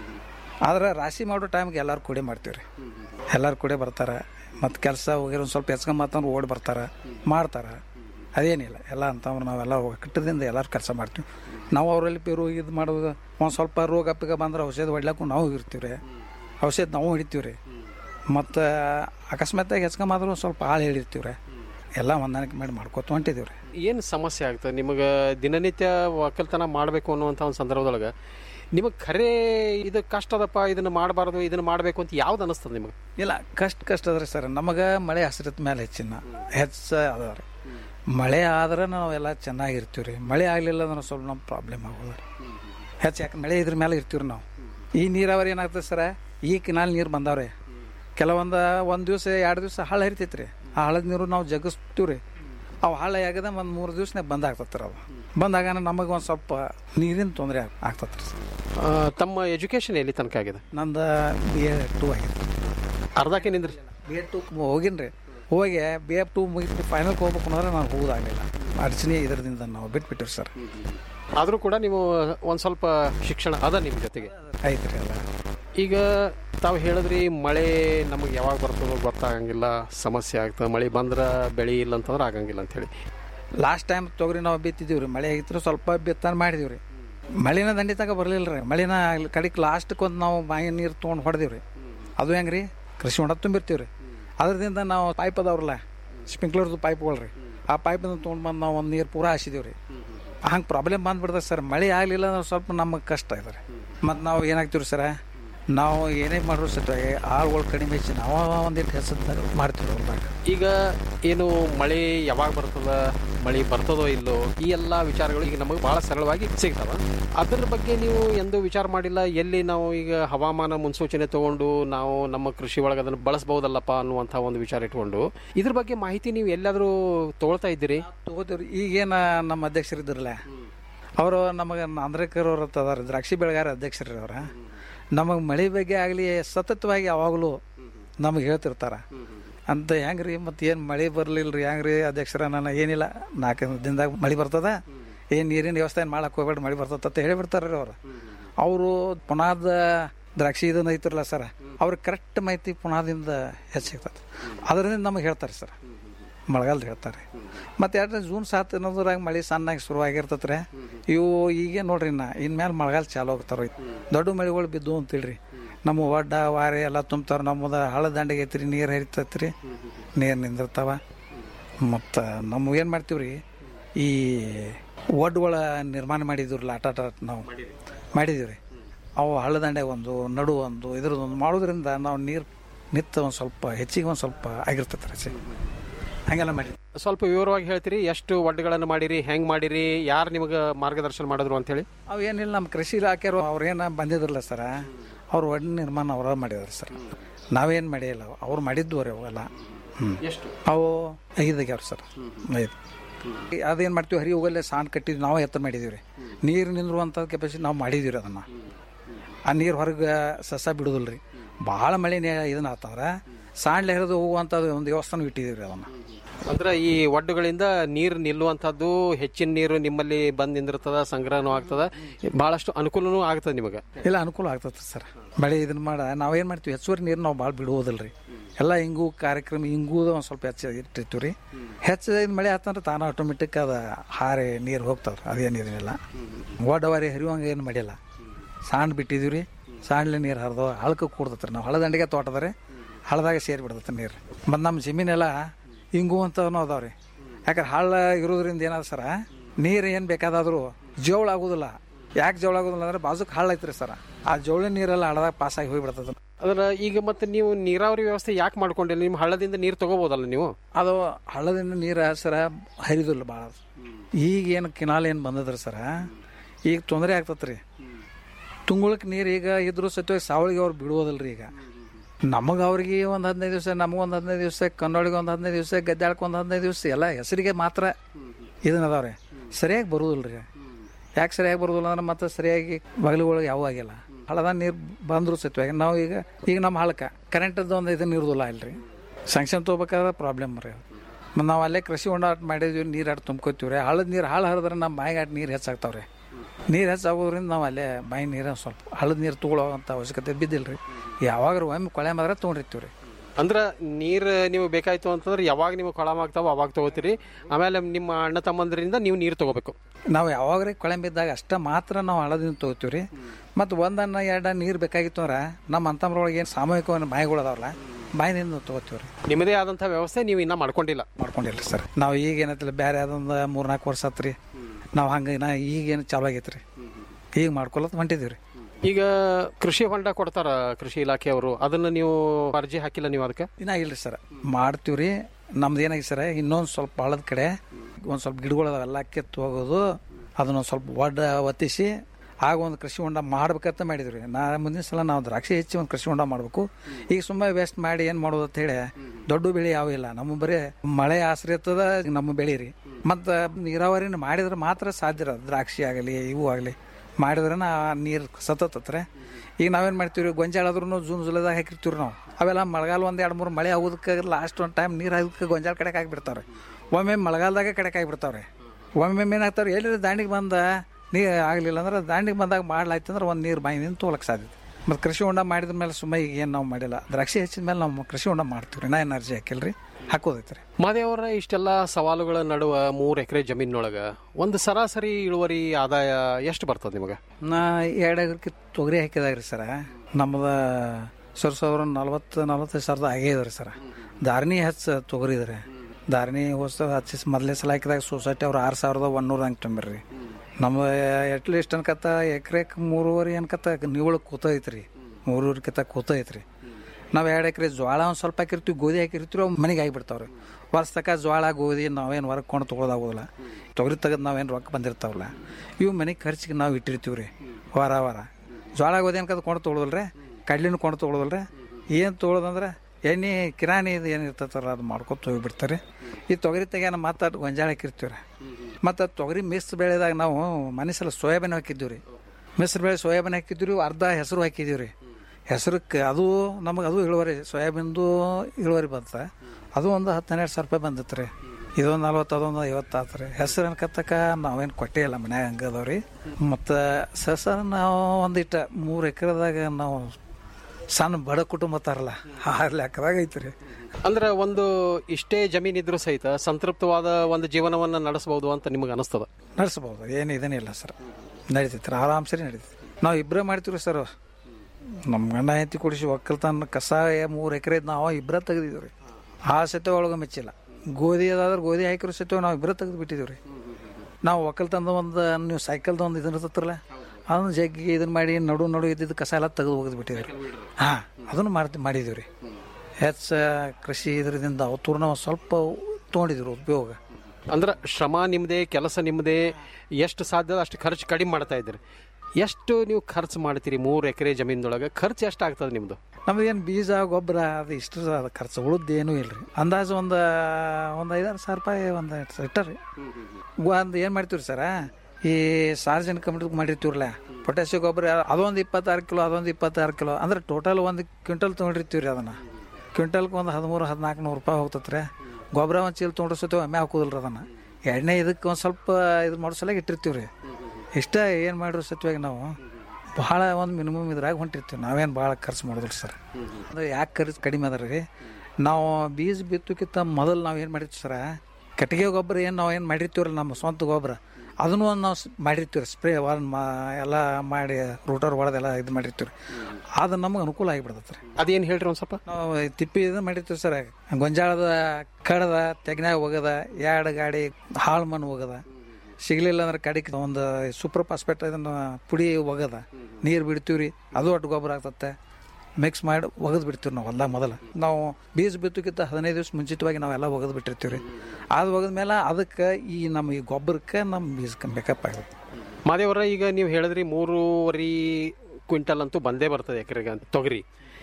ಆದ್ರೆ ರಾಶಿ ಮಾಡೋ ಟೈಮ್ಗೆ ಎಲ್ಲರೂ ಕೂಡಿ ಮಾಡ್ತೀವಿ ರೀ ಎಲ್ಲರೂ ಕೂಡಿ ಬರ್ತಾರೆ ಮತ್ತು ಕೆಲಸ ಹೋಗಿರೋ ಒಂದು ಸ್ವಲ್ಪ ಹೆಚ್ಕೊಂಬತ್ತಂದ್ರೆ ಓಡಿ ಬರ್ತಾರೆ ಮಾಡ್ತಾರೆ ಅದೇನಿಲ್ಲ ಎಲ್ಲ ಅಂತಂದ್ರೆ ನಾವೆಲ್ಲ ಕಟ್ಟದಿಂದ ಎಲ್ಲರೂ ಕೆಲಸ ಮಾಡ್ತೀವಿ ನಾವು ಅವರಲ್ಲಿ ಪೇರು ಇದು ಮಾಡೋದು ಒಂದು ಸ್ವಲ್ಪ ರೋಗ ಪಿಗ ಬಂದ್ರೆ ಔಷಧ ಹೊಡ್ಲಕ್ಕೂ ನಾವು ಇರ್ತೀವಿ ರೀ ಔಷಧ ನಾವು ಹಿಡಿತೀವಿ ರೀ ಮತ್ತು ಅಕಸ್ಮಾತಾಗಿ ಹೆಚ್ಕೊಂಬಾದ್ರೂ ಒಂದು ಸ್ವಲ್ಪ ಹಾಳು ಹೇಳಿರ್ತೀವಿ ರೀ ಎಲ್ಲ ಹೊಂದಾಣಿಕೆ ಮಾಡಿ ಮಾಡ್ಕೊತ ಹೊಂಟಿದ್ದೀವಿ ರೀ ಏನು ಸಮಸ್ಯೆ ಆಗ್ತದೆ ನಿಮಗೆ ದಿನನಿತ್ಯ ಒಕ್ಕಲ್ತನ ಮಾಡಬೇಕು ಅನ್ನುವಂಥ ಒಂದು ಸಂದರ್ಭದೊಳಗೆ ನಿಮಗೆ ಖರೇ ಇದು ಕಷ್ಟ ಅದಪ್ಪ ಇದನ್ನು ಮಾಡಬಾರ್ದು ಇದನ್ನು ಮಾಡಬೇಕು ಅಂತ ಯಾವ್ದು ಅನಿಸ್ತದೆ ನಿಮಗೆ ಇಲ್ಲ ಕಷ್ಟ ಕಷ್ಟ ಅದ್ರಿ ಸರ್ ನಮಗೆ ಮಳೆ ಹಸಿರತ್ ಮೇಲೆ ಹೆಚ್ಚಿನ ಹೆಚ್ಚ ಅದ ರೀ ಮಳೆ ಆದ್ರೆ ನಾವೆಲ್ಲ ಚೆನ್ನಾಗಿರ್ತೀವಿ ರೀ ಮಳೆ ಆಗಲಿಲ್ಲ ಅಂದ್ರೆ ಸ್ವಲ್ಪ ನಮ್ಮ ಪ್ರಾಬ್ಲಮ್ ಆಗೋದು ರೀ ಹೆಚ್ಚು ಯಾಕೆ ಮಳೆ ಇದ್ರ ಮೇಲೆ ಇರ್ತೀವಿ ರೀ ನಾವು ಈ ನೀರಾವರಿ ಏನಾಗ್ತದೆ ಸರ ಈ ಕಿನಾಲ್ ನೀರು ಬಂದಾವ್ರಿ ಕೆಲವೊಂದು ಒಂದು ದಿವಸ ಎರಡು ದಿವಸ ಹಳ್ಳ ಹರಿತೈತೆ ರೀ ಆ ಹಳ್ಳದ ನೀರು ನಾವು ಜಗಿಸ್ತೀವಿ ರೀ ಅವು ಹಳ್ಳ ಆಗದ ಒಂದು ಮೂರು ದಿವ್ಸನಾಗ ಬಂದ್ ಆಗ್ತತ್ರಿ ಅವು ಬಂದಾಗ ನಮಗೆ ಒಂದು ಸ್ವಲ್ಪ ನೀರಿನ ತೊಂದರೆ ಆಗ್ತತ್ರಿ ಸರ್ ಆ, ತಮ್ಮ ಎಜುಕೇಶನ್ ಎಲ್ಲಿ ತನಕ ಆಗಿದೆ ನಂದು ಬಿ ಎ ಟೂ ಆಗಿದೆ ಅರ್ಧಕ್ಕೆ ನಿಂದ್ರಿ ಬಿ ಎಡ್ ಟು ಹೋಗಿನ್ರಿ ಹೋಗಿ ಬಿ ಎಫ್ ಟು ಮುಗಿಸಿ ಫೈನಲ್ಗೆ ಹೋಗ್ಬೇಕು ಅಂದ್ರೆ ನಾನು ಹೋಗೋದಾಗಲಿಲ್ಲ ಅಡಚಣೆ ಇದರಿಂದ ನಾವು ಬಿಟ್ಬಿಟ್ಟಿವಿ ಸರ್ ಆದರೂ ಕೂಡ ನೀವು ಒಂದು ಸ್ವಲ್ಪ ಶಿಕ್ಷಣ ಅದ ನಿಮ್ಮ ಜೊತೆಗೆ ಐತ್ರಿ ಅಲ್ಲ ಈಗ ತಾವು ಹೇಳಿದ್ರಿ ಮಳೆ ನಮಗೆ ಯಾವಾಗ ಬರ್ತದೋ ಗೊತ್ತಾಗಂಗಿಲ್ಲ ಸಮಸ್ಯೆ ಆಗ್ತದೆ ಮಳೆ ಬಂದ್ರೆ ಬೆಳೆ ಇಲ್ಲ ಅಂತಂದ್ರೆ ಆಗಂಗಿಲ್ಲ ಅಂತೇಳಿ ಲಾಸ್ಟ್ ಟೈಮ್ ತೊಗರಿ ನಾವು ಬಿತ್ತಿದ್ದೀವಿ ರೀ ಮಳೆ ಆಗಿತ್ತು ಸ್ವಲ್ಪ ಬಿತ್ತನೆ ಮಾಡಿದೀವಿ ರೀ ಮಳಿನ ದಂಡಿ ತಗ ಬರಲಿಲ್ಲ ರೀ ಮಳಿನ ಕಡೆಗೆ ಲಾಸ್ಟ್ಗೆ ಒಂದು ನಾವು ಬಾಯಿ ನೀರು ತೊಗೊಂಡು ಹೊಡೆದೀವಿ ರೀ ಅದು ಹೆಂಗೆ ರೀ ಕೃಷಿ ಹೊಡ ತುಂಬಿರ್ತೀವಿ ರೀ ಅದರಿಂದ ನಾವು ಪೈಪ್ ಅದಾವ್ರಲ್ಲ ಸ್ಪ್ರಿಂಕ್ಲರ್ದು ಪೈಪ್ಗಳು ರೀ ಆ ಪೈಪಿಂದ ತೊಗೊಂಡು ಬಂದು ನಾವು ಒಂದು ನೀರು ಪೂರಾ ಹಾಸಿದೀವಿ ರೀ ಹಂಗೆ ಪ್ರಾಬ್ಲಮ್ ಬಂದ್ಬಿಡ್ತದೆ ಸರ್ ಮಳೆ ಆಗಲಿಲ್ಲ ಅಂದ್ರೆ ಸ್ವಲ್ಪ ನಮಗೆ ಕಷ್ಟ ಇದೆ ರೀ ಮತ್ತು ನಾವು ಏನಾಗ್ತೀವಿ ಸರ ನಾವು ಏನೇ ಮಾಡ್ರು ಸರ್ ಆಳುಗಳು ಕಡಿಮೆ ಹೆಚ್ಚು ನಾವು ಒಂದಿಟ್ಟು ಹೆಸರು ಮಾಡ್ತೀವಿ ಹೊಲ್ದಾಗ ಈಗ ಏನು ಮಳೆ ಯಾವಾಗ ಬರ್ತದ ಮಳೆ ಬರ್ತದೋ ಇಲ್ಲೋ ಈ ಎಲ್ಲ ವಿಚಾರಗಳು ಈಗ ನಮಗೆ ಬಹಳ ಸರಳವಾಗಿ ಸಿಗ್ತಾವ ಅದ್ರ ಬಗ್ಗೆ ನೀವು ಎಂದೂ ವಿಚಾರ ಮಾಡಿಲ್ಲ ಎಲ್ಲಿ ನಾವು ಈಗ ಹವಾಮಾನ ಮುನ್ಸೂಚನೆ ತಗೊಂಡು ನಾವು ನಮ್ಮ ಕೃಷಿ ಒಳಗೆ ಅದನ್ನು ಬಳಸಬಹುದಲ್ಲಪ್ಪ ಅನ್ನುವಂಥ ಒಂದು ವಿಚಾರ ಇಟ್ಕೊಂಡು ಇದ್ರ ಬಗ್ಗೆ ಮಾಹಿತಿ ನೀವು ಎಲ್ಲಾದರೂ ತಗೊಳ್ತಾ ಇದ್ದೀರಿ ತಗೋತೀವ್ರಿ ಈಗೇನು ನಮ್ಮ ಅಧ್ಯಕ್ಷರು ಇದ್ರಲ್ಲ ಅವರು ನಮಗೆ ಆಂಧ್ರಕರ್ ಅವ್ರ ಅದಾರ ದ್ರಾಕ್ಷಿ ಬೆಳೆಗಾರ ಅಧ್ಯಕ್ಷರು ಅವ್ರ ನಮಗೆ ಮಳೆ ಬಗ್ಗೆ ಆಗಲಿ ಸತತವಾಗಿ ಯಾವಾಗಲೂ ನಮಗೆ ಹೇಳ್ತಿರ್ತಾರ ಅಂತ ಹೆಂಗ್ರಿ ಮತ್ತೆ ಏನು ಮಳೆ ಬರಲಿಲ್ಲ ರೀ ಹೆಂಗ್ರಿ ಅಧ್ಯಕ್ಷರ ನಾನು ಏನಿಲ್ಲ ನಾಲ್ಕು ದಿನದಾಗ ಮಳೆ ಬರ್ತದ ಏನು ನೀರಿನ ವ್ಯವಸ್ಥೆ ಏನು ಮಾಡಕ್ಕೆ ಹೋಗ್ಬೇಡ ಮಳೆ ಬರ್ತದ ಅಂತ ಹೇಳಿಬಿಡ್ತಾರೆ ರೀ ಅವ್ರು ಅವರು ಪುನಾದ ದ್ರಾಕ್ಷಿ ಇದನ್ನ ಐತಿರಲ್ಲ ಸರ್ ಅವ್ರಿಗೆ ಕರೆಕ್ಟ್ ಮಾಹಿತಿ ಪುನಾದಿಂದ ಹೆಚ್ಚು ಸಿಗ್ತದೆ ಅದರಿಂದ ನಮಗೆ ಹೇಳ್ತಾರೆ ಸರ್ ಮಳೆಗಾಲದ ಹೇಳ್ತಾರೆ ಮತ್ತು ಎರಡು ಜೂನ್ ಸಾತ್ ಅನ್ನೋದ್ರಾಗ ಮಳೆ ಸಣ್ಣಾಗಿ ಶುರುವಾಗಿರ್ತೈತೆ ರೀ ಇವು ಈಗ ನೋಡ್ರಿ ನಾ ಇನ್ಮೇಲೆ ಮಳೆಗಾಲ ಚಾಲು ಆಗ್ತಾವೆ ದೊಡ್ಡ ಮಳೆಗಳು ಬಿದ್ದು ಅಂತೇಳ್ರಿ ನಮ್ಮ ಒಡ್ಡ ವಾರೆ ಎಲ್ಲ ತುಂಬ್ತಾರ ನಮ್ಮದ ಹಳ್ಳ ದಂಡೆಗೆ ಐತ್ರಿ ನೀರು ಹರಿತೈತೆ ರೀ ನೀರು ನಿಂದಿರ್ತಾವ ಮತ್ತು ನಮ್ಮ ಏನು ಮಾಡ್ತೀವಿ ರೀ ಈ ಒಡ್ಡುಗಳ ನಿರ್ಮಾಣ ಮಾಡಿದ್ದೀವ್ರಲ್ಲ ಆಟ ಆಟ ನಾವು ಮಾಡಿದ್ದೀವಿ ರೀ ಅವು ಹಳ್ಳ ದಂಡೆಗೆ ಒಂದು ನಡು ಒಂದು ಇದ್ರದ್ದೊಂದು ಮಾಡೋದ್ರಿಂದ ನಾವು ನೀರು ನಿತ್ತ ಒಂದು ಸ್ವಲ್ಪ ಹೆಚ್ಚಿಗೆ ಒಂದು ಸ್ವಲ್ಪ ಆಗಿರ್ತೈತೆ ರೀ ಹಂಗೆಲ್ಲ ಮಾಡಿ ಸ್ವಲ್ಪ ವಿವರವಾಗಿ ಹೇಳ್ತೀರಿ ಎಷ್ಟು ಒಡ್ಡುಗಳನ್ನು ಮಾಡಿರಿ ಹೆಂಗ್ ಮಾಡಿರಿ ಯಾರು ನಿಮಗೆ ಮಾರ್ಗದರ್ಶನ ಮಾಡಿದ್ರು ಅಂತ ಹೇಳಿ ಅವು ಏನಿಲ್ಲ ನಮ್ಮ ಕೃಷಿ ಇಲಾಖೆಯವರು ಅವ್ರೇನ ಬಂದಿದ್ರಲ್ಲ ಸರ ಅವ್ರು ಒಡ್ಡ ನಿರ್ಮಾಣ ಅವರ ಮಾಡಿದಾರೆ ಸರ್ ನಾವೇನು ಮಾಡಿಲ್ಲ ಅವ್ರು ಮಾಡಿದ್ದು ರೀ ಅವೆಲ್ಲ ಹ್ಞೂ ಎಷ್ಟು ಅವು ಐದಾಗ್ಯಾವ ಸರ್ ಐದು ಅದೇನು ಮಾಡ್ತೀವಿ ಹರಿ ಹೋಗಲ್ಲೇ ಸಾಣ್ ಕಟ್ಟಿದ್ವಿ ನಾವು ಎತ್ತರ ಮಾಡಿದೀವಿ ರೀ ನೀರು ನಿಂದ್ರುವಂಥ ಕೆಪಾಸಿಟಿ ನಾವು ಮಾಡಿದೀವಿ ರೀ ಅದನ್ನು ಆ ನೀರು ಹೊರಗೆ ಸಸ ಬಿಡೋದಿಲ್ಲ ರೀ ಭಾಳ ಮಳೆ ಇದನ್ನ ಆತಂದ್ರೆ ಸಾಣ್ಲೆ ಹರಿದು ಹೋಗುವಂಥದ್ದು ಒಂದು ದೇವಸ್ಥಾನ ಇಟ್ಟಿದ್ದೀವಿ ರೀ ಅದನ್ನು ಅಂದ್ರೆ ಈ ಒಡ್ಡುಗಳಿಂದ ನೀರು ನಿಲ್ಲುವಂಥದ್ದು ಹೆಚ್ಚಿನ ನೀರು ನಿಮ್ಮಲ್ಲಿ ಬಂದ್ ನಿಂದಿರ್ತದ ಸಂಗ್ರಹನೂ ಆಗ್ತದ ಬಹಳಷ್ಟು ಅನುಕೂಲನೂ ಆಗ್ತದೆ ನಿಮಗೆ ಇಲ್ಲ ಅನುಕೂಲ ಆಗ್ತದೆ ಸರ್ ಬೆಳೆ ಇದನ್ನ ಮಾಡ ನಾವೇನು ಮಾಡ್ತೀವಿ ಹೆಚ್ಚುವರಿ ನೀರು ನಾವು ಭಾಳ ಬಿಡುವುದಿಲ್ಲ ರೀ ಎಲ್ಲ ಹಿಂಗೂ ಕಾರ್ಯಕ್ರಮ ಹಿಂಗೂ ಒಂದು ಸ್ವಲ್ಪ ಹೆಚ್ಚು ಇಟ್ಟಿರ್ತೀವಿ ರೀ ಹೆಚ್ಚು ಮಳೆ ಆತಂದ್ರೆ ತಾನು ಆಟೋಮೆಟಿಕ್ ಅದು ಹಾರಿ ನೀರು ಹೋಗ್ತಾವ್ರಿ ಅದೇನಿದಿಲ್ಲ ಓಡವಾರಿ ಹರಿವಂಗೆ ಏನು ಮಾಡಿಲ್ಲ ಸಾಂಡ್ ಬಿಟ್ಟಿದೀವಿ ರೀ ಸಾಂಡ್ಲೆ ನೀರು ಹರಿದು ಹಳಕ್ಕೆ ಕೂಡ್ತತ್ರಿ ನಾವು ಹಳದಂಡಿಗೆ ತೋಟದ ರೀ ಹಳದಾಗ ಸೇರಿ ಬಿಡ್ತೈತೆ ನೀರು ಮತ್ತು ನಮ್ಮ ಜಮೀನೆಲ್ಲ ಹಿಂಗೂ ಅಂತನೂ ಅದಾವ್ರಿ ಯಾಕಂದ್ರೆ ಹಳ್ಳ ಇರೋದ್ರಿಂದ ಏನಾದ ಸರ ನೀರು ಏನು ಬೇಕಾದಾದರೂ ಜೋಳ ಆಗೋದಿಲ್ಲ ಯಾಕೆ ಜೋಳ ಆಗೋದಿಲ್ಲ ಅಂದ್ರೆ ಬಾಜುಕ್ ಹಳ್ಳ ಐತ್ರಿ ಸರ ಆ ಜೋಳ ನೀರೆಲ್ಲ ಹಳ್ಳದಾಗ ಪಾಸಾಗಿ ಹೋಗಿಬಿಡ್ತದೆ ಅದರ ಈಗ ಮತ್ತೆ ನೀವು ನೀರಾವರಿ ವ್ಯವಸ್ಥೆ ಯಾಕೆ ಮಾಡ್ಕೊಂಡಿಲ್ಲ ನಿಮ್ಮ ಹಳ್ಳದಿಂದ ನೀರು ತಗೋಬೋದಲ್ಲ ನೀವು ಅದು ಹಳ್ಳದಿಂದ ನೀರು ಸರ ಹರಿದಿಲ್ಲ ಭಾಳ ಈಗ ಏನು ಕಿನಾಲ್ ಏನು ಬಂದದ್ರಿ ಸರ ಈಗ ತೊಂದರೆ ಆಗ್ತತ್ರಿ ರೀ ತುಂಗುಳಕ್ಕೆ ನೀರು ಈಗ ಇದ್ರೂ ಸತ್ಯವಾಗಿ ಸಾವಳಿಗೆ ಅವ್ರು ಬಿಡುವುದಲ್ರಿ ಈಗ ನಮಗೆ ಅವ್ರಿಗೆ ಒಂದು ಹದಿನೈದು ದಿವಸ ನಮಗೆ ಒಂದು ಹದಿನೈದು ದಿವಸ ಕನ್ನಡಿಗೆ ಒಂದು ಹದಿನೈದು ದಿವಸ ಗದ್ದಾಳಕ್ಕೆ ಒಂದು ಹದಿನೈದು ದಿವಸ ಎಲ್ಲ ಹೆಸರಿಗೆ ಮಾತ್ರ ಇದನ್ನ ಅದಾವ್ರಿ ಸರಿಯಾಗಿ ಬರುವುದಿಲ್ಲ ರೀ ಯಾಕೆ ಸರಿಯಾಗಿ ಬರುವುದಿಲ್ಲ ಅಂದ್ರೆ ಮತ್ತೆ ಸರಿಯಾಗಿ ಬಗಲುಗಳಿಗೆ ಯಾವ ಆಗಿಲ್ಲ ಹಳದ ನೀರು ಬಂದ್ರು ಸತ್ಯವಾಗಿ ನಾವು ಈಗ ಈಗ ನಮ್ಮ ಹಳಕ್ಕೆ ಕರೆಂಟದ್ದು ಒಂದು ಇದನ್ನ ಇರೋದಿಲ್ಲ ಇಲ್ರಿ ಸ್ಯಾಂಕ್ಷನ್ ತೊಗೋಬೇಕಾದ್ರೆ ಪ್ರಾಬ್ಲಮ್ ರೀ ಮತ್ತು ನಾವು ಅಲ್ಲೇ ಕೃಷಿ ಹೊಂಡ ಆಟ ಮಾಡಿದ್ವಿ ನೀರು ಆಟ ತುಂಬ್ಕೋತೀವಿ ರೀ ಹಳದ ನೀರು ಹಾಳು ಹರಿದ್ರೆ ನಮ್ಮ ಬಾಯಿಗೆ ಆಟ ನೀರು ಹೆಚ್ಚಾಗ್ತಾವ್ರಿ ನೀರು ಹೆಚ್ಚಾಗೋದ್ರಿಂದ ನಾವು ಅಲ್ಲೇ ಬಾಯಿ ನೀರು ಸ್ವಲ್ಪ ಹಳದ ನೀರು ತೊಗೊಳ್ಳೋವಂಥ ಅವಶ್ಯಕತೆ ಬಿದ್ದಿಲ್ಲ ರೀ ಯಾವಾಗ ಒಮ್ಮೆ ಕೊಳೆ ಮಾತ್ರ ತೊಗೊಂಡಿರ್ತೀವಿ ರೀ ಅಂದ್ರೆ ನೀರು ನೀವು ಬೇಕಾಯ್ತು ಅಂತಂದ್ರೆ ಯಾವಾಗ ನಿಮಗೆ ಕೊಳಮ ಆಗ್ತಾವ ಅವಾಗ ತಗೋತೀರಿ ಆಮೇಲೆ ನಿಮ್ಮ ಅಣ್ಣ ತಮ್ಮಂದ್ರಿಂದ ನೀವು ನೀರು ತಗೋಬೇಕು ನಾವು ಯಾವಾಗ ರೀ ಕೊಳೆ ಬಿದ್ದಾಗ ಅಷ್ಟ ಮಾತ್ರ ನಾವು ಹಳದಿಂದ ತೊಗೋತೀವಿ ರೀ ಮತ್ತು ಒಂದನ್ನ ಎರಡ ನೀರು ಬೇಕಾಗಿತ್ತು ಅಂದ್ರೆ ನಮ್ಮ ಅಂತಮ್ರೊಳಗೆ ಏನು ಸಾಮೂಹಿಕ ಬಾಯಿಗಳು ಅದಾವಲ್ಲ ಬಾಯಿನಿಂದ ತೊಗೋತೀವಿ ರೀ ನಿಮ್ಮದೇ ಆದಂಥ ವ್ಯವಸ್ಥೆ ನೀವು ಇನ್ನೂ ಮಾಡ್ಕೊಂಡಿಲ್ಲ ಮಾಡ್ಕೊಂಡಿಲ್ಲ ಸರ್ ನಾವು ಈಗ ಏನೈತಿಲ್ಲ ಬೇರೆ ಅದೊಂದು ಮೂರ್ನಾಲ್ಕು ವರ್ಷ ಆತ್ರಿ ನಾವು ಹಂಗೆ ನಾ ಈಗೇನು ಚಾಲು ಆಗೈತೆ ರೀ ಈಗ ಮಾಡ್ಕೊಳತ್ ಹೊಂಟಿದ್ದೀವಿ ರೀ ಈಗ ಕೃಷಿ ಹೊಂಡ ಕೊಡ್ತಾರ ಕೃಷಿ ಇಲಾಖೆಯವರು ಅದನ್ನ ನೀವು ಅರ್ಜಿ ಹಾಕಿಲ್ಲ ನೀವು ಅದಕ್ಕೆ ಇನ್ನ ಇಲ್ರಿ ಸರ್ ಮಾಡ್ತೀವಿ ರೀ ನಮ್ದು ಏನಾಗಿದೆ ಸರ್ ಇನ್ನೊಂದು ಸ್ವಲ್ಪ ಹಳದ ಕಡೆ ಒಂದು ಸ್ವಲ್ಪ ಗಿಡಗಳು ಅವೆಲ್ಲ ಕಿತ್ತು ಹೋಗೋದು ಅದನ್ನೊಂದು ಸ್ವಲ್ಪ ಒಡ್ಡ ಒತ್ತಿಸಿ ಆಗ ಒಂದು ಕೃಷಿ ಹೊಂಡ ಮಾಡ್ಬೇಕಂತ ಮಾಡಿದ್ವಿ ನಾ ಮುಂದಿನ ಸಲ ನಾವು ದ್ರಾಕ್ಷಿ ಹೆಚ್ಚಿ ಒಂದು ಕೃಷಿ ಹೊಂಡ ಮಾಡಬೇಕು ಈಗ ಸುಮ್ಮನೆ ವೇಸ್ಟ್ ಮಾಡಿ ಏನು ಮಾಡೋದು ಅಂತ ಹೇಳಿ ದೊಡ್ಡ ಬೆಳೆ ಯಾವ ಇಲ್ಲ ನಮ್ಮ ಬರೀ ಮಳೆ ಆಶ್ರಯತದ ನಮ್ಮ ಬೆಳೆ ರೀ ಮತ್ತು ನೀರಾವರಿನ ಮಾಡಿದ್ರೆ ಮಾತ್ರ ಸಾಧ್ಯ ಇರೋದು ದ್ರಾಕ್ಷಿ ಆಗಲಿ ಇವು ಆಗಲಿ ಮಾಡಿದ್ರೆ ನೀರು ಸತ್ತತ್ರೆ ಈಗ ನಾವೇನು ಮಾಡ್ತೀವಿ ಗೊಂಜಾಳ ಆದ್ರೂ ಜೂನ್ ಜುಲೈದಾಗ ಹಾಕಿರ್ತೀವಿ ನಾವು ಅವೆಲ್ಲ ಮಳೆಗಾಲ ಒಂದು ಎರಡು ಮೂರು ಮಳೆ ಆಗೋದಕ್ಕೆ ಲಾಸ್ಟ್ ಒಂದು ಟೈಮ್ ನೀರು ಹಾಕೋದಕ್ಕೆ ಗೊಂಜಾಳ ಕಡೆಗೆ ಹಾಕಿಬಿಡ್ತಾವ್ರೆ ಒಮ್ಮೆ ಮಳೆಗಾಲದಾಗೆ ಕಡೆಗೆ ಹಾಕಿಬಿಡ್ತಾವ್ರೆ ಒಮ್ಮೆ ಏನಾಗ್ತಾವ್ರೆ ಎಲ್ಲಿ ದಾಂಡಿಗೆ ಬಂದ ನೀರು ಆಗಲಿಲ್ಲ ಅಂದ್ರೆ ದಾಂಡಿಗೆ ಬಂದಾಗ ಮಾಡ್ಲಾಯ್ತು ಅಂದ್ರೆ ಒಂದು ನೀರು ಬಾಯಿ ನಿಂತು ತೊಗೊಳಕ್ಕೆ ಸಾಧ್ಯತೆ ಮತ್ತು ಕೃಷಿ ಹೊಂಡ ಮಾಡಿದ ಮೇಲೆ ಸುಮ್ಮ ಈಗ ಏನು ನಾವು ಮಾಡಿಲ್ಲ ದ್ರಾಕ್ಷಿ ಹೆಚ್ಚಿದ ಮೇಲೆ ನಾವು ಕೃಷಿ ಹೊಂಡ ಮಾಡ್ತೀವಿ ರೀ ನಾ ಏನು ಅರ್ಜಿ ಹಾಕಿಲ್ರಿ ಹಾಕೋದೈತೆ ರೀ ಮಾದೇವರ ಇಷ್ಟೆಲ್ಲ ಸವಾಲುಗಳ ನಡುವ ಮೂರು ಎಕರೆ ಜಮೀನೊಳಗ ಒಂದು ಸರಾಸರಿ ಇಳುವರಿ ಆದಾಯ ಎಷ್ಟು ಬರ್ತದೆ ನಿಮಗೆ ನಾ ಎರಡು ಎಕರೆ ತೊಗರಿ ಹಾಕಿದಾಗ ರೀ ಸರ ನಮ್ಮದು ಸರ್ ಸಾವಿರ ನಲ್ವತ್ತು ನಲ್ವತ್ತೈದು ಸಾವಿರದ ಆಗೇ ರೀ ಸರ ಧಾರಣಿ ಹೆಚ್ಚು ತೊಗರಿ ಇದ್ರಿ ಧಾರಣಿ ಹೊಸ ಹಚ್ಚಿ ಮೊದಲೇ ಸಲ ಹಾಕಿದಾಗ ಸೊಸೈಟಿ ಅವ್ರು ಆರು ಸಾವಿರದ ಒಂದೂರ ಹಂಗೆ ತುಂಬಿರಿ ನಮ್ಮ ಎಟ್ಲೀಸ್ಟ್ ಅನ್ಕತ್ತ ಎಕರೆಕ್ ಮೂರುವರೆ ಅನ್ಕತ್ತ ನಿವಳು ಕೂತೈತೆ ರೀ ಮೂರುವರೆ ಕಿತ್ತ ಕೂತೈತೆ ರೀ ನಾವು ಎರಡು ಎಕರೆ ಜೋಳ ಒಂದು ಸ್ವಲ್ಪ ಹಾಕಿರ್ತೀವಿ ಗೋಧಿ ಹಾಕಿರ್ತೀವಿ ಅವು ಮನೆಗೆ ಆಗಿಬಿಡ್ತಾವ್ರಿ ವರ್ಷ ತಕ ಜೋಳ ಗೋಧಿ ನಾವೇನು ಹೊರಗೆ ಕೊಂಡು ತೊಗೊಳೋದಾಗೋದಿಲ್ಲ ತೊಗರಿ ತೆಗೆದು ನಾವೇನು ರೊಕ್ಕ ಬಂದಿರ್ತಾವಲ್ಲ ಇವು ಮನೆಗೆ ಖರ್ಚಿಗೆ ನಾವು ಇಟ್ಟಿರ್ತೀವಿ ರೀ ವಾರ ವಾರ ಜೋಳ ಗೋಧಿ ಅನ್ಕದ ಕೊಂಡು ತೊಗೊಳೋದಿಲ್ಲ ರೀ ಕಡ್ಲಿನೂ ಕೊಂಡು ತೊಗೊಳೋದಿಲ್ಲ ರೀ ಏನು ತೊಗೊಳೋದಂದ್ರೆ ಎಣ್ಣೆ ಕಿರಾಣಿ ಇದು ಏನು ಇರ್ತೈತಲ್ಲ ಅದು ಮಾಡ್ಕೊತ ಹೋಗಿಬಿಡ್ತಾರೆ ಈ ತೊಗರಿ ತೆಗ್ಯಾನ ಮಾತಾಡಿ ಗೊಂಜಾಳ ಹಾಕಿರ್ತೀವಿ ರೀ ಮತ್ತು ತೊಗರಿ ಮಿಸ್ ಬೆಳೆದಾಗ ನಾವು ಮನೆ ಸಲ ಸೋಯಾಬೀನ್ ಹಾಕಿದ್ದೀವಿ ರೀ ಮಿಶ್ರ ಬೆಳೆ ಸೋಯಾಬೀನ್ ಹಾಕಿದ್ದೀವಿ ರೀ ಅರ್ಧ ಹೆಸರು ಹಾಕಿದ್ದೀವಿ ರೀ ಹೆಸರಕ್ಕೆ ಅದು ನಮಗೆ ಅದು ಇಳುವರಿ ಸೋಯಾಬೀನ್ದು ಇಳುವರಿ ಬಂತ ಅದು ಒಂದು ಹತ್ತು ಹನ್ನೆರಡು ಸಾವಿರ ರೂಪಾಯಿ ಬಂದಿತ್ತು ರೀ ಇದೊಂದು ನಲ್ವತ್ತು ಅದೊಂದು ಐವತ್ತು ಆತು ರೀ ಹೆಸರು ಅನ್ಕತ್ತಕ ನಾವೇನು ಕೊಟ್ಟೇ ಇಲ್ಲ ಮನ್ಯಾಗ ಹಂಗೆ ಅದಾವ ರೀ ಮತ್ತು ಸಸ ನಾವು ಒಂದಿಟ್ಟು ಮೂರು ಎಕರೆದಾಗ ನಾವು ಸಣ್ಣ ಬಡ ಕುಟುಂಬ ತಾರಲ್ಲ ಆ ಲೆಕ್ಕದಾಗ ಐತಿ ರೀ ಅಂದ್ರೆ ಒಂದು ಇಷ್ಟೇ ಜಮೀನಿದ್ರು ಸಹಿತ ಸಂತೃಪ್ತವಾದ ಒಂದು ಜೀವನವನ್ನ ನಡೆಸಬಹುದು ಅಂತ ನಿಮಗೆ ಅನಿಸ್ತದ ನಡೆಸ್ಬೋದು ಏನು ಇದೇನಿಲ್ಲ ಸರ್ ನಡೀತೈತೆ ರೀ ಆರಾಮ್ ಸರಿ ನಡೀತೈತೆ ನಾವು ಇಬ್ಬರೇ ಮಾಡ್ತೀವಿ ಸರ್ ನಮ್ಮ ಗಂಡ ಹೆಂಡತಿ ಕುಡಿಸಿ ಒಕ್ಕಲ್ತನ ಕಸ ಮೂರು ಎಕರೆ ನಾವು ಇಬ್ಬರೇ ತೆಗ್ದಿದ್ದೀವಿ ರೀ ಆ ಸತ್ಯ ಒಳಗೆ ಮೆಚ್ಚಿಲ್ಲ ಗೋಧಿ ಅದಾದ್ರೆ ಗೋಧಿ ಹಾಕಿರೋ ಸತ್ಯ ನಾವು ಇಬ್ಬರೇ ತೆಗೆದು ಬಿಟ್ಟಿದ್ದೀವಿ ರೀ ನಾವು ಒಕ್ಕಲ್ತನದ ಒಂದು ನೀವು ಸೈಕಲ್ದ ಒಂದು ಇದನ್ನ ಇರ್ತತ್ರಲ್ಲ ಅದನ್ನ ಜಗ್ಗಿ ಇದನ್ನ ಮಾಡಿ ನಡು ನಡು ಇದ್ದಿದ್ದು ಕಸ ಎಲ್ಲ ತೆಗೆದು ಒಗೆದು ಬಿಟ್ಟಿದ್ದೀವಿ ಹಾಂ ಅದನ್ನು ಮಾಡ್ತಿ ಮಾಡಿದ್ದೀವಿ ರೀ ಹೆಚ್ಚ ಕೃಷಿ ಇದರಿಂದ ಅವತೂರ್ಣ ಒಂದು ಸ್ವಲ್ಪ ತೊಗೊಂಡಿದ್ರು ಉಪಯೋಗ ಅಂದ್ರೆ ಶ್ರಮ ನಿಮ್ಮದೇ ಕೆಲಸ ನಿಮ್ಮದೇ ಎಷ್ಟು ಸಾಧ್ಯ ಅಷ್ಟು ಖರ್ಚು ಕಡಿಮೆ ಮಾಡ್ತಾ ಇದ್ದೀರಿ ಎಷ್ಟು ನೀವು ಖರ್ಚು ಮಾಡ್ತೀರಿ ಮೂರು ಎಕರೆ ಜಮೀನದೊಳಗೆ ಖರ್ಚು ಎಷ್ಟು ಆಗ್ತದೆ ನಿಮ್ಮದು ನಮ್ದು ಏನು ಬೀಜ ಗೊಬ್ಬರ ಅದು ಇಷ್ಟು ಅದು ಖರ್ಚು ಉಳಿದು ಏನೂ ಇಲ್ಲ ರೀ ಅಂದಾಜು ಒಂದು ಒಂದು ಐದಾರು ಸಾವಿರ ರೂಪಾಯಿ ಒಂದು ಇಟ್ಟರಿ ಒಂದು ಏನು ಮಾಡ್ತೀವಿ ಸರ ಈ ಸಾರ್ವಜನಿಕ ಕಮಿಟಿ ಮಾಡಿರ್ತೀವ್ರಲ್ಲ ಪೊಟ್ಯಾಸಿಯಂ ಗೊಬ್ಬರ ಅದೊಂದು ಇಪ್ಪತ್ತಾರು ಕಿಲೋ ಅದೊಂದು ಇಪ್ಪತ್ತಾರು ಕಿಲೋ ಅಂದ್ರೆ ಟೋಟಲ್ ಒಂದು ಕ್ವಿಂಟಲ್ ತೊಗೊಂಡಿರ್ತೀವಿ ರೀ ಅದನ್ನು ಕ್ವಿಂಟಲ್ಗೆ ಒಂದು ಹದಿಮೂರು ಹದಿನಾಲ್ಕು ನೂರು ರೂಪಾಯಿ ಹೋಗ್ತತ್ರಿ ರೀ ಗೊಬ್ಬರ ಒಂದು ಚೀಲ ತೊಗೊಂಡಿರ್ಸತ್ತೀವಿ ಒಮ್ಮೆ ಹಾಕೋದಿಲ್ಲ ಅದನ್ನು ಎಣ್ಣೆ ಇದಕ್ಕೆ ಒಂದು ಸ್ವಲ್ಪ ಇದು ಮಾಡೋ ಸಲ ಇಟ್ಟಿರ್ತೀವಿ ರೀ ಇಷ್ಟ ಏನು ಮಾಡಿರೋ ಸತ್ವಾಗಿ ನಾವು ಭಾಳ ಒಂದು ಮಿನಿಮಮ್ ಇದ್ರಾಗ ಹೊಂಟಿರ್ತೀವಿ ನಾವೇನು ಭಾಳ ಖರ್ಚು ಮಾಡೋದಿಲ್ಲ ಸರ್ ಅದು ಯಾಕೆ ಖರ್ಚು ಕಡಿಮೆ ಅದ ರೀ ನಾವು ಬೀಜ ಬಿತ್ತೋಕ್ಕಿಂತ ಮೊದಲು ನಾವು ಏನು ಮಾಡಿರ್ತೀವಿ ಸರ ಕಟ್ಟಿಗೆ ಗೊಬ್ಬರ ಏನು ನಾವು ಏನು ಮಾಡಿರ್ತೀವಲ್ಲ ನಮ್ಮ ಸ್ವಂತ ಗೊಬ್ಬರ ಅದನ್ನು ಒಂದು ನಾವು ಸ್- ಮಾಡಿರ್ತೀವಿ ಸ್ಪ್ರೇ ಒಂದು ಮಾ ಎಲ್ಲ ಮಾಡಿ ರೂಟರ್ ಹೊಡೆದೆಲ್ಲ ಇದು ಮಾಡಿರ್ತೀವಿ ಅದು ನಮಗೆ ಅನುಕೂಲ ಆಗಿಬಿಡ್ತೈತೆ ರೀ ಅದೇನು ಹೇಳ್ರಿ ಒಂದು ಸ್ವಲ್ಪ ನಾವು ತಿಪ್ಪಿ ಇದು ಮಾಡಿರ್ತೀವಿ ಸರ್ ಗೊಂಜಾಳದ ಕಡದ ತೆಗ್ನ್ಯಾಗ ಹೋಗದ ಎರಡು ಗಾಡಿ ಹಾಳು ಮಣ್ಣು ಹೋಗದ ಸಿಗ್ಲಿಲ್ಲ ಅಂದ್ರೆ ಕಡಿಗೆ ಒಂದು ಸೂಪರ್ ಫಾಸ್ಫೇಟ್ ಇದನ್ನು ಪುಡಿ ಒಗದ ನೀರು ಬಿಡ್ತೀವಿ ರೀ ಅದು ಒಟ್ಟು ಗೊಬ್ಬರ ಆಗ್ತತ್ತೆ ಮಿಕ್ಸ್ ಮಾಡಿ ಒಗದು ಬಿಡ್ತೀವಿ ನಾವು ಹೊಲ್ದಾಗ ಮೊದಲು ನಾವು ಬೀಜ ಬಿತ್ತೋಕ್ಕಿಂತ ಹದಿನೈದು ದಿವಸ ಮುಂಚಿತವಾಗಿ ನಾವೆಲ್ಲ ಒಗದು ಬಿಟ್ಟಿರ್ತೀವಿ ರೀ ಅದು ಒಗದ ಮೇಲೆ ಅದಕ್ಕೆ ಈ ನಮ್ಮ ಈ ಗೊಬ್ಬರಕ್ಕೆ ನಮ್ಮ ಬೀಜಕ್ಕೆ ಬೇಕಪ್ ಆಗುತ್ತೆ ಮಾದೇವರ ಈಗ ನೀವು ಹೇಳಿದ್ರಿ ಮೂರುವರೆ ಕ್ವಿಂಟಲ್ ಅಂತೂ ಬಂದೇ ಬರ್ತದೆ ಎಕರೆಗೆ ಅಂತ ತೊಗರಿ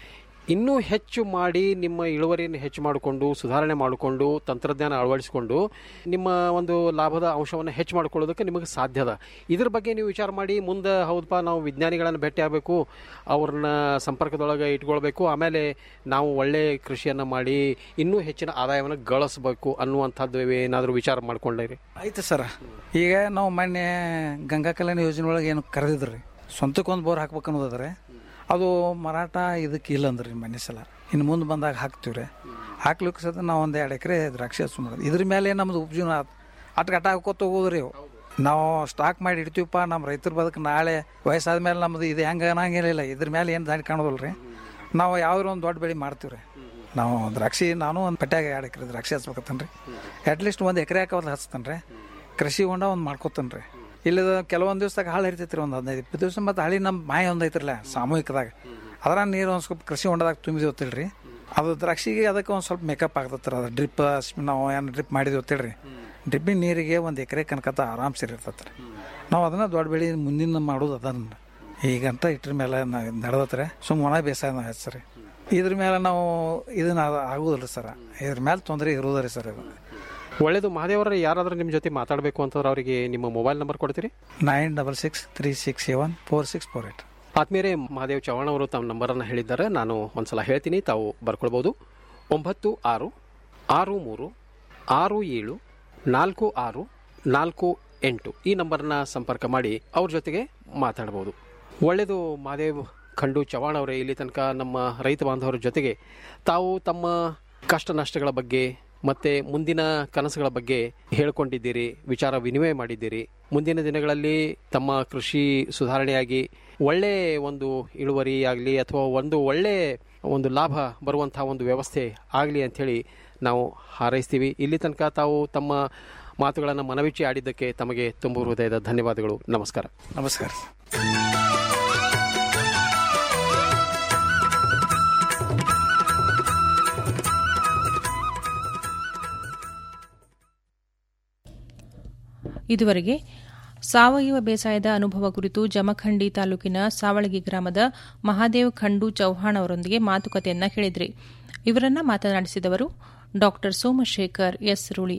ಇನ್ನೂ ಹೆಚ್ಚು ಮಾಡಿ ನಿಮ್ಮ ಇಳುವರಿಯನ್ನು ಹೆಚ್ಚು ಮಾಡಿಕೊಂಡು ಸುಧಾರಣೆ ಮಾಡಿಕೊಂಡು ತಂತ್ರಜ್ಞಾನ ಅಳವಡಿಸಿಕೊಂಡು ನಿಮ್ಮ ಒಂದು ಲಾಭದ ಅಂಶವನ್ನು ಹೆಚ್ಚು ಮಾಡ್ಕೊಳ್ಳೋದಕ್ಕೆ ನಿಮಗೆ ಸಾಧ್ಯ ಅದ ಇದ್ರ ಬಗ್ಗೆ ನೀವು ವಿಚಾರ ಮಾಡಿ ಮುಂದೆ ಹೌದಪ್ಪ ನಾವು ವಿಜ್ಞಾನಿಗಳನ್ನು ಭೇಟಿ ಆಗಬೇಕು ಅವ್ರನ್ನ ಸಂಪರ್ಕದೊಳಗೆ ಇಟ್ಕೊಳ್ಬೇಕು ಆಮೇಲೆ ನಾವು ಒಳ್ಳೆ ಕೃಷಿಯನ್ನು ಮಾಡಿ ಇನ್ನೂ ಹೆಚ್ಚಿನ ಆದಾಯವನ್ನು ಗಳಿಸ್ಬೇಕು ಅನ್ನುವಂಥದ್ದು ಏನಾದರೂ ವಿಚಾರ ಮಾಡ್ಕೊಂಡ್ರಿ ಆಯ್ತು ಸರ ಈಗ ನಾವು ಮೊನ್ನೆ ಗಂಗಾ ಕಲ್ಯಾಣ ಯೋಜನೆ ಒಳಗೆ ಏನು ಕರೆದಿದ್ರಿ ಸ್ವಂತಕ್ಕೊಂದು ಬೋರ್ ಹಾಕ್ಬೇಕು ಅನ್ನೋದಾದ್ರೆ ಅದು ಮರಾಠ ಇದಕ್ಕೆ ಇಲ್ಲ ಅಂದ್ರಿ ಮೊನ್ನೆ ಸಲ ಇನ್ನು ಮುಂದೆ ಬಂದಾಗ ಹಾಕ್ತೀವಿ ರೀ ಹಾಕ್ಲಿಕ್ಕೆ ಸದ ನಾವು ಒಂದು ಎರಡು ಎಕರೆ ದ್ರಾಕ್ಷಿ ಹಚ್ಚು ಮಾಡೋದು ಇದ್ರ ಮೇಲೆ ನಮ್ದು ಉಪಜೀವನ ಅಟ್ ಗಟ್ಟ ಹಾಕೋತ ಹೋಗೋದ್ರಿ ಅವು ನಾವು ಸ್ಟಾಕ್ ಮಾಡಿ ಇಡ್ತೀವಪ್ಪ ನಮ್ಮ ರೈತರ ಬದುಕು ನಾಳೆ ವಯಸ್ಸಾದ ಮೇಲೆ ನಮ್ದು ಇದು ಹೆಂಗೆ ಅನ್ನಂಗಿಲ್ಲ ಇದ್ರ ಮೇಲೆ ಏನು ದಾರಿ ಕಾಣೋದಿಲ್ಲ ರೀ ನಾವು ಯಾವ್ದಾರು ಒಂದು ದೊಡ್ಡ ಬೆಳೆ ಮಾಡ್ತೀವಿ ರೀ ನಾವು ದ್ರಾಕ್ಷಿ ನಾನು ಒಂದು ಪಟ್ಯಾಗ ಎರಡು ಎಕರೆ ದ್ರಾಕ್ಷಿ ಹಚ್ಬೇಕತ್ತೇನೆ ರೀ ಅಟ್ಲೀಸ್ಟ್ ಒಂದು ಎಕರೆ ಹಾಕೋದು ಹಚ್ತಾನೆ ರೀ ಕೃಷಿ ಹೊಂಡ ಒಂದು ಮಾಡ್ಕೊತಾನೆ ರೀ ಇಲ್ಲದ ಕೆಲವೊಂದು ದಿವ್ಸದಾಗ ಹಾಳು ಇರ್ತೈತಿ ರೀ ಒಂದು ಹದಿನೈದು ಇಪ್ಪತ್ತು ದಿವಸ ಮತ್ತು ಹಳಿ ನಮ್ಮ ಮಾಯ ಒಂದು ಐತ್ರಲ್ಲ ಸಾಮೂಹಿಕದಾಗ ಅದ್ರ ನೀರು ಒಂದು ಸ್ವಲ್ಪ ಕೃಷಿ ಹೊಂಡದಾಗ ತುಂಬಿದ್ವಿ ರೀ ಅದು ದ್ರಾಕ್ಷಿಗೆ ಅದಕ್ಕೆ ಒಂದು ಸ್ವಲ್ಪ ಮೇಕಪ್ ಆಗ್ತೈತೆ ರೀ ಅದು ಡ್ರಿಪ್ ನಾವು ಏನು ಡ್ರಿಪ್ ಮಾಡಿದ್ವಿ ರೀ ಡ್ರಿಪ್ಪಿನ ನೀರಿಗೆ ಒಂದು ಎಕರೆ ಕನಕತ್ತ ಆರಾಮ್ ಸೇರಿ ಇರ್ತೈತೆ ರೀ ನಾವು ಅದನ್ನ ದೊಡ್ಡ ಬೆಳೆ ಮುಂದಿನ ಮಾಡೋದು ಅದನ್ನ ಈಗಂತ ಇಟ್ರ ಮೇಲೆ ನಾವು ನಡೆದತ್ರೆ ಸುಮ್ಮ ಒಣ ಬೇಸಾಯ ನಾವು ಹೆಚ್ಚರಿ ಇದ್ರ ಮೇಲೆ ನಾವು ಇದನ್ನ ಆಗೋದಿಲ್ಲ ಸರ್ ಇದ್ರ ಮೇಲೆ ತೊಂದರೆ ಇರೋದ್ರಿ ಸರ್ ಇದು ಒಳ್ಳೇದು ಮಹಾದೇವರ ಯಾರಾದ್ರೂ ನಿಮ್ಮ ಜೊತೆ ಮಾತಾಡಬೇಕು ಅಂತಂದ್ರೆ ಅವರಿಗೆ ನಿಮ್ಮ ಮೊಬೈಲ್ ನಂಬರ್ ಕೊಡ್ತೀರಿ nine double six three six seven four six four eight ಆತ್ಮೀಯರೇ ಮಹಾದೇವ್ ಚವ್ಹಾಣ್ ಅವರು ತಮ್ಮ ನಂಬರನ್ನು ಹೇಳಿದ್ದಾರೆ ನಾನು ಒಂದ್ಸಲ ಹೇಳ್ತೀನಿ ತಾವು ಬರ್ಕೊಳ್ಬೋದು ಒಂಬತ್ತು ಆರು ಆರು ಮೂರು ಆರು ಏಳು ನಾಲ್ಕು ಆರು ನಾಲ್ಕು ಎಂಟು ಈ ನಂಬರ್ನ ಸಂಪರ್ಕ ಮಾಡಿ ಅವ್ರ ಜೊತೆಗೆ ಮಾತಾಡ್ಬೋದು ಒಳ್ಳೆಯದು ಮಹಾದೇವ್ ಖಂಡು ಚವ್ಹಾಣ್ ಅವರೇ ಇಲ್ಲಿ ತನಕ ನಮ್ಮ ರೈತ ಬಾಂಧವರ ಜೊತೆಗೆ ತಾವು ತಮ್ಮ ಕಷ್ಟ ನಷ್ಟಗಳ ಬಗ್ಗೆ ಮತ್ತೆ ಮುಂದಿನ ಕನಸುಗಳ ಬಗ್ಗೆ ಹೇಳ್ಕೊಂಡಿದ್ದೀರಿ ವಿಚಾರ ವಿನಿಮಯ ಮಾಡಿದ್ದೀರಿ ಮುಂದಿನ ದಿನಗಳಲ್ಲಿ ತಮ್ಮ ಕೃಷಿ ಸುಧಾರಣೆಯಾಗಿ ಒಳ್ಳೆ ಒಂದು ಇಳುವರಿ ಆಗಲಿ ಅಥವಾ ಒಂದು ಒಳ್ಳೆ ಒಂದು ಲಾಭ ಬರುವಂತಹ ಒಂದು ವ್ಯವಸ್ಥೆ ಆಗಲಿ ಅಂಥೇಳಿ ನಾವು ಹಾರೈಸ್ತೀವಿ ಇಲ್ಲಿ ತನಕ ತಾವು ತಮ್ಮ ಮಾತುಗಳನ್ನು ಮನವಿಚ್ಚಿ ಆಡಿದ್ದಕ್ಕೆ ತಮಗೆ ತುಂಬ ಹೃದಯದ ಧನ್ಯವಾದಗಳು ನಮಸ್ಕಾರ ನಮಸ್ಕಾರ ಇದುವರೆಗೆ ಸಾವಯವ ಬೇಸಾಯದ ಅನುಭವ ಕುರಿತು ಜಮಖಂಡಿ ತಾಲೂಕಿನ ಸಾವಳಗಿ ಗ್ರಾಮದ ಮಹಾದೇವ್ ಖಂಡು ಚೌಹಾಣ್ ಅವರೊಂದಿಗೆ ಮಾತುಕತೆಯನ್ನ ಕೇಳಿದ್ರಿ ಇವರನ್ನ ಮಾತನಾಡಿಸಿದವರು ಡಾ ಸೋಮಶೇಖರ್ ಎಸ್ ರುಳಿ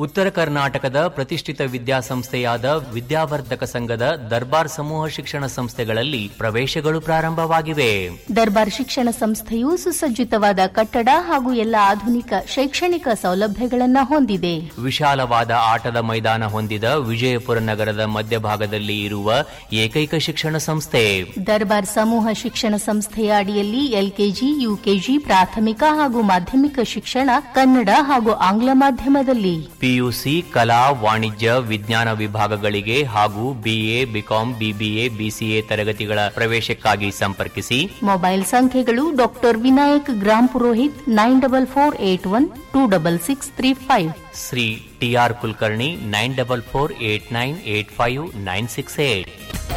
ಉತ್ತರ ಕರ್ನಾಟಕದ ಪ್ರತಿಷ್ಠಿತ ವಿದ್ಯಾಸಂಸ್ಥೆಯಾದ ವಿದ್ಯಾವರ್ಧಕ ಸಂಘದ ದರ್ಬಾರ್ ಸಮೂಹ ಶಿಕ್ಷಣ ಸಂಸ್ಥೆಗಳಲ್ಲಿ ಪ್ರವೇಶಗಳು ಪ್ರಾರಂಭವಾಗಿವೆ ದರ್ಬಾರ್ ಶಿಕ್ಷಣ ಸಂಸ್ಥೆಯು ಸುಸಜ್ಜಿತವಾದ ಕಟ್ಟಡ ಹಾಗೂ ಎಲ್ಲ ಆಧುನಿಕ ಶೈಕ್ಷಣಿಕ ಸೌಲಭ್ಯಗಳನ್ನು ಹೊಂದಿದೆ ವಿಶಾಲವಾದ ಆಟದ ಮೈದಾನ ಹೊಂದಿದ ವಿಜಯಪುರ ನಗರದ ಮಧ್ಯಭಾಗದಲ್ಲಿ ಇರುವ ಏಕೈಕ ಶಿಕ್ಷಣ ಸಂಸ್ಥೆ ದರ್ಬಾರ್ ಸಮೂಹ ಶಿಕ್ಷಣ ಸಂಸ್ಥೆಯ ಅಡಿಯಲ್ಲಿ ಎಲ್ಕೆಜಿ ಯುಕೆಜಿ ಪ್ರಾಥಮಿಕ ಹಾಗೂ ಮಾಧ್ಯಮಿಕ ಶಿಕ್ಷಣ ಕನ್ನಡ ಹಾಗೂ ಆಂಗ್ಲ ಮಾಧ್ಯಮದಲ್ಲಿ ಪಿಯುಸಿ ಕಲಾ ವಾಣಿಜ್ಯ ವಿಜ್ಞಾನ ವಿಭಾಗಗಳಿಗೆ ಹಾಗೂ ಬಿಎ ಬಿಕಾಂ ಬಿಬಿಎ ಬಿಸಿಎ ತರಗತಿಗಳ ಪ್ರವೇಶಕ್ಕಾಗಿ ಸಂಪರ್ಕಿಸಿ ಮೊಬೈಲ್ ಸಂಖ್ಯೆಗಳು doctor Vinayak Gram Purohit nine double four eight one two double six three five Shri TR Kulkarni nine double four eight nine eight five nine six eight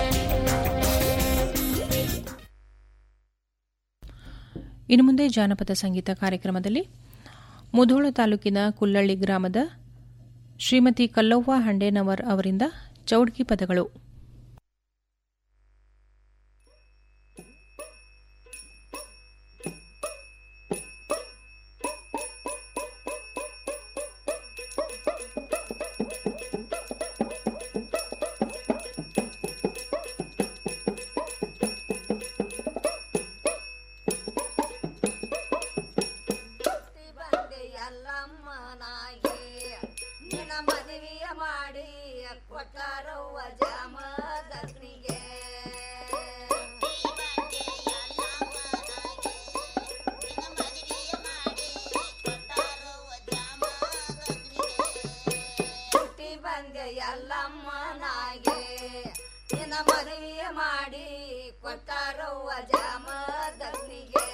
ಇನ್ನು ಮುಂದೆ ಜಾನಪದ ಸಂಗೀತ ಕಾರ್ಯಕ್ರಮದಲ್ಲಿ ಮುಧೋಳ ತಾಲೂಕಿನ ಕುಲ್ಲಳ್ಳಿ ಗ್ರಾಮದ ಶ್ರೀಮತಿ ಕಲ್ಲವ್ವ ಹಂಡೇನವರ್ ಅವರಿಂದ ಚೌಡ್ಕಿ ಪದಗಳು ನಿನ್ನ ಮದುವೆಯ ಮಾಡಿ ಕೊಟ್ಟಾರವ್ವ ಜಾಮದಗ್ನಿಗೆ ಹುಟ್ಟಿ ಬಂದೆ ಎಲ್ಲಮ್ಮನಾಗೆ ನಿನ್ನ ಮದುವೆಯ ಮಾಡಿ ಕೊಟ್ಟಾರವ್ವ ಜಾಮದಗ್ನಿಗೆ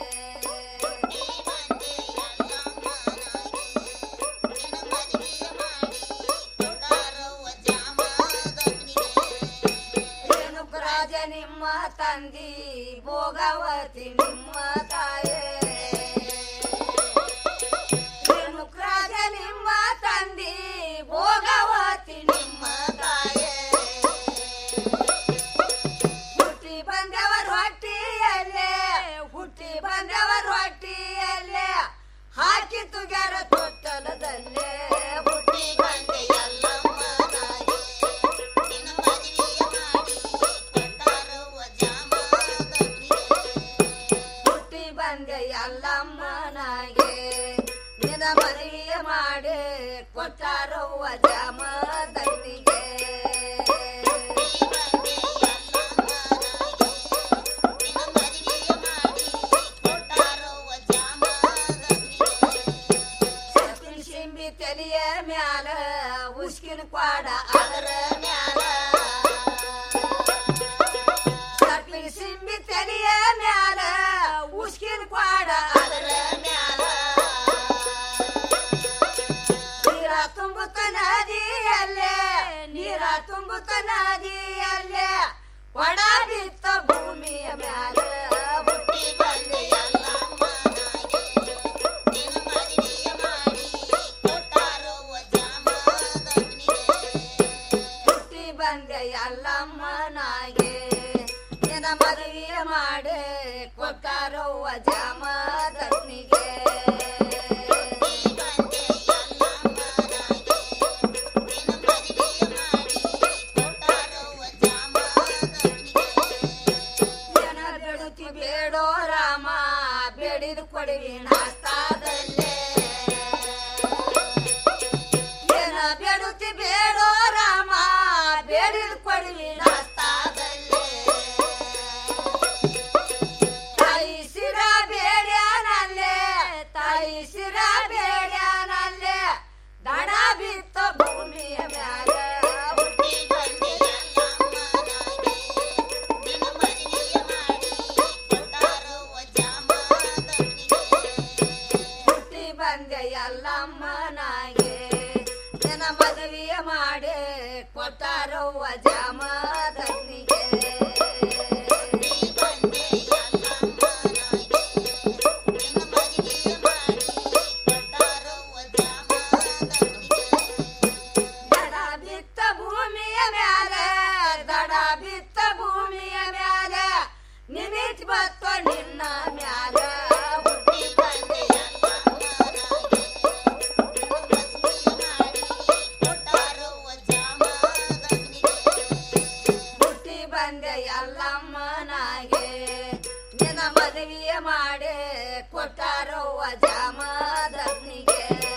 ರೇಣುಕರಾಜ ನಿಮ್ಮ ತಂದಿ ಭೋಗವತಿ ನಿಮ್ಮ ತಾಯೇ ರೇಣುಕರಾಜ ನಿಮ್ಮ ತಂದಿ ಭೋಗವತಿ ನಿಮ್ಮ ತಾಯೇ ಹುಟ್ಟಿ ಬಂದವರ ಹೊಟ್ಟಿಯಲ್ಲೇ ಹುಟ್ಟಿ ಬಂದವರ ಹೊಟ್ಟಿಯಲ್ಲೇ ಹಾಕಿ ತುಗ್ಯಾರ ತೊಟ್ಟಲದಲ್ಲೇ ಹುಟ್ಟಿ ಬಂದೆ ಎಲ್ಲಮ್ಮನಾಗಿ ಹುಟ್ಟಿ ಬಂದೆ ಎಲ್ಲಮ್ಮನಾಗೆ ನಿನ್ನ ಮದುವೆಯ ಮಾಡಿ ಕೊಟ್ಟಾರವ್ವ ಜಾಮದಗ್ನಿಗೆ ಸತ್ತಿನ ಶಿಂಬಿ ತಲಿಯ ಮ್ಯಾಲ ಉಸ್ಕಿನ ಕ್ವಾಡ ಅದರ ಮ್ಯಾಲ ಸತ್ತಿನ ಶಿಂಬಿ ತಲಿಯ ಮ್ಯಾಲ ಉಸ್ಕಿನ ಕ್ವಾಡ ಅದರ ಮ್ಯಾಲ ನೀರ ತುಂಬುತ್ತ ನದಿಯಲ್ಲೇ ನೀರ ತುಂಬುತ್ತ ನದಿಯಲ್ಲೇ ಒಡ ಬಿತ್ತ ಭೂಮಿಯ ಮ್ಯಾಲ ಹುಟ್ಟಿ ಬಂದೆ ಹುಟ್ಟಿ ಬಂದೆ ಎಲ್ಲಮ್ಮನಾಗೆ ನಿನ್ನ ಮದುವೆಯ ಮಾಡಿ ಕೊಟ್ಟಾರವ್ವ ಜಾಮದಗ್ನಿಗೆ ಜನ ಬೇಡುತ್ತಿ ಬೇಡೋ ರಾಮ ಬೇಡಿದ ಕೊಡುವಿ ನಾಸ್ತಾದಲ್ಲೇ ಏನ ಬೇಡುತ್ತಿ ಬೇಡೋ ರಾಮ ಬೇಡಿದ ಕೊಡುವಿ ನಾಸ್ತಾದಲ್ಲೇ ತಾಯಿ ಸಿರ ಬೇಡ್ಯಾನಲ್ಲೇ ತಾಯಿ ಸಿರ ಬೇಡ್ಯಾನಲ್ಲೇ ದಡ ಬಿತ್ತ ಭೂಮಿಯ ಮ್ಯಾಲ ಹುಟ್ಟಿ ಬಂದೆ ಹುಟ್ಟಿ ಮದುವೆಯ ಮಾಡಿ ಕೊಟ್ಟಾರವ್ವ ಜಾಮದಗ್ನಿಗೆ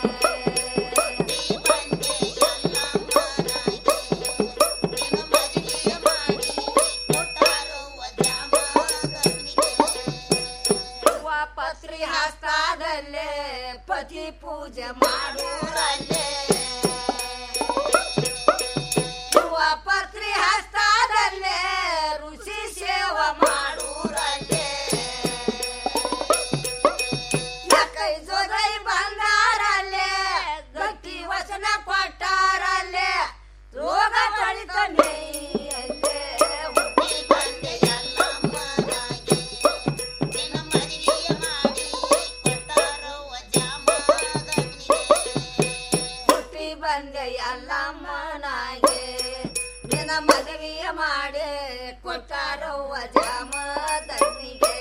ಹೂವ ಪತ್ರಿ ಹಸ್ತಾದಲ್ಲೇ ಪತಿ ಪೂಜೆ ಮಾಡೂರಲ್ಲೇ ಹೂವ ಪತ್ರಿ ಹಸ್ತಾದಲ್ಲೇ ಋಷಿ ಸೇವ ಮಾಡೂರಲ್ಲೇ ಯಾಕೈ ಜೊಗೈ ಬಂದಾರಲ್ಲೇ ಗಟ್ಟಿ ವಚನ ಕೊಟ್ಟಾರಲ್ಲೇ ರೋಗ ತಳಿತ ಮೇಯಲ್ಲೇ ಹುಟ್ಟಿ ಬಂದೆ ಎಲ್ಲಮ್ಮನಾಗಿ. ಹುಟ್ಟಿ ಬಂದೆ ಎಲ್ಲಮ್ಮನಾಗೆ ನಿನ್ನ ಮದುವೆಯ ಮಾಡಿ ಕೊಟ್ಟಾರವ್ವ ಜಾಮದಗ್ನಿಗೆ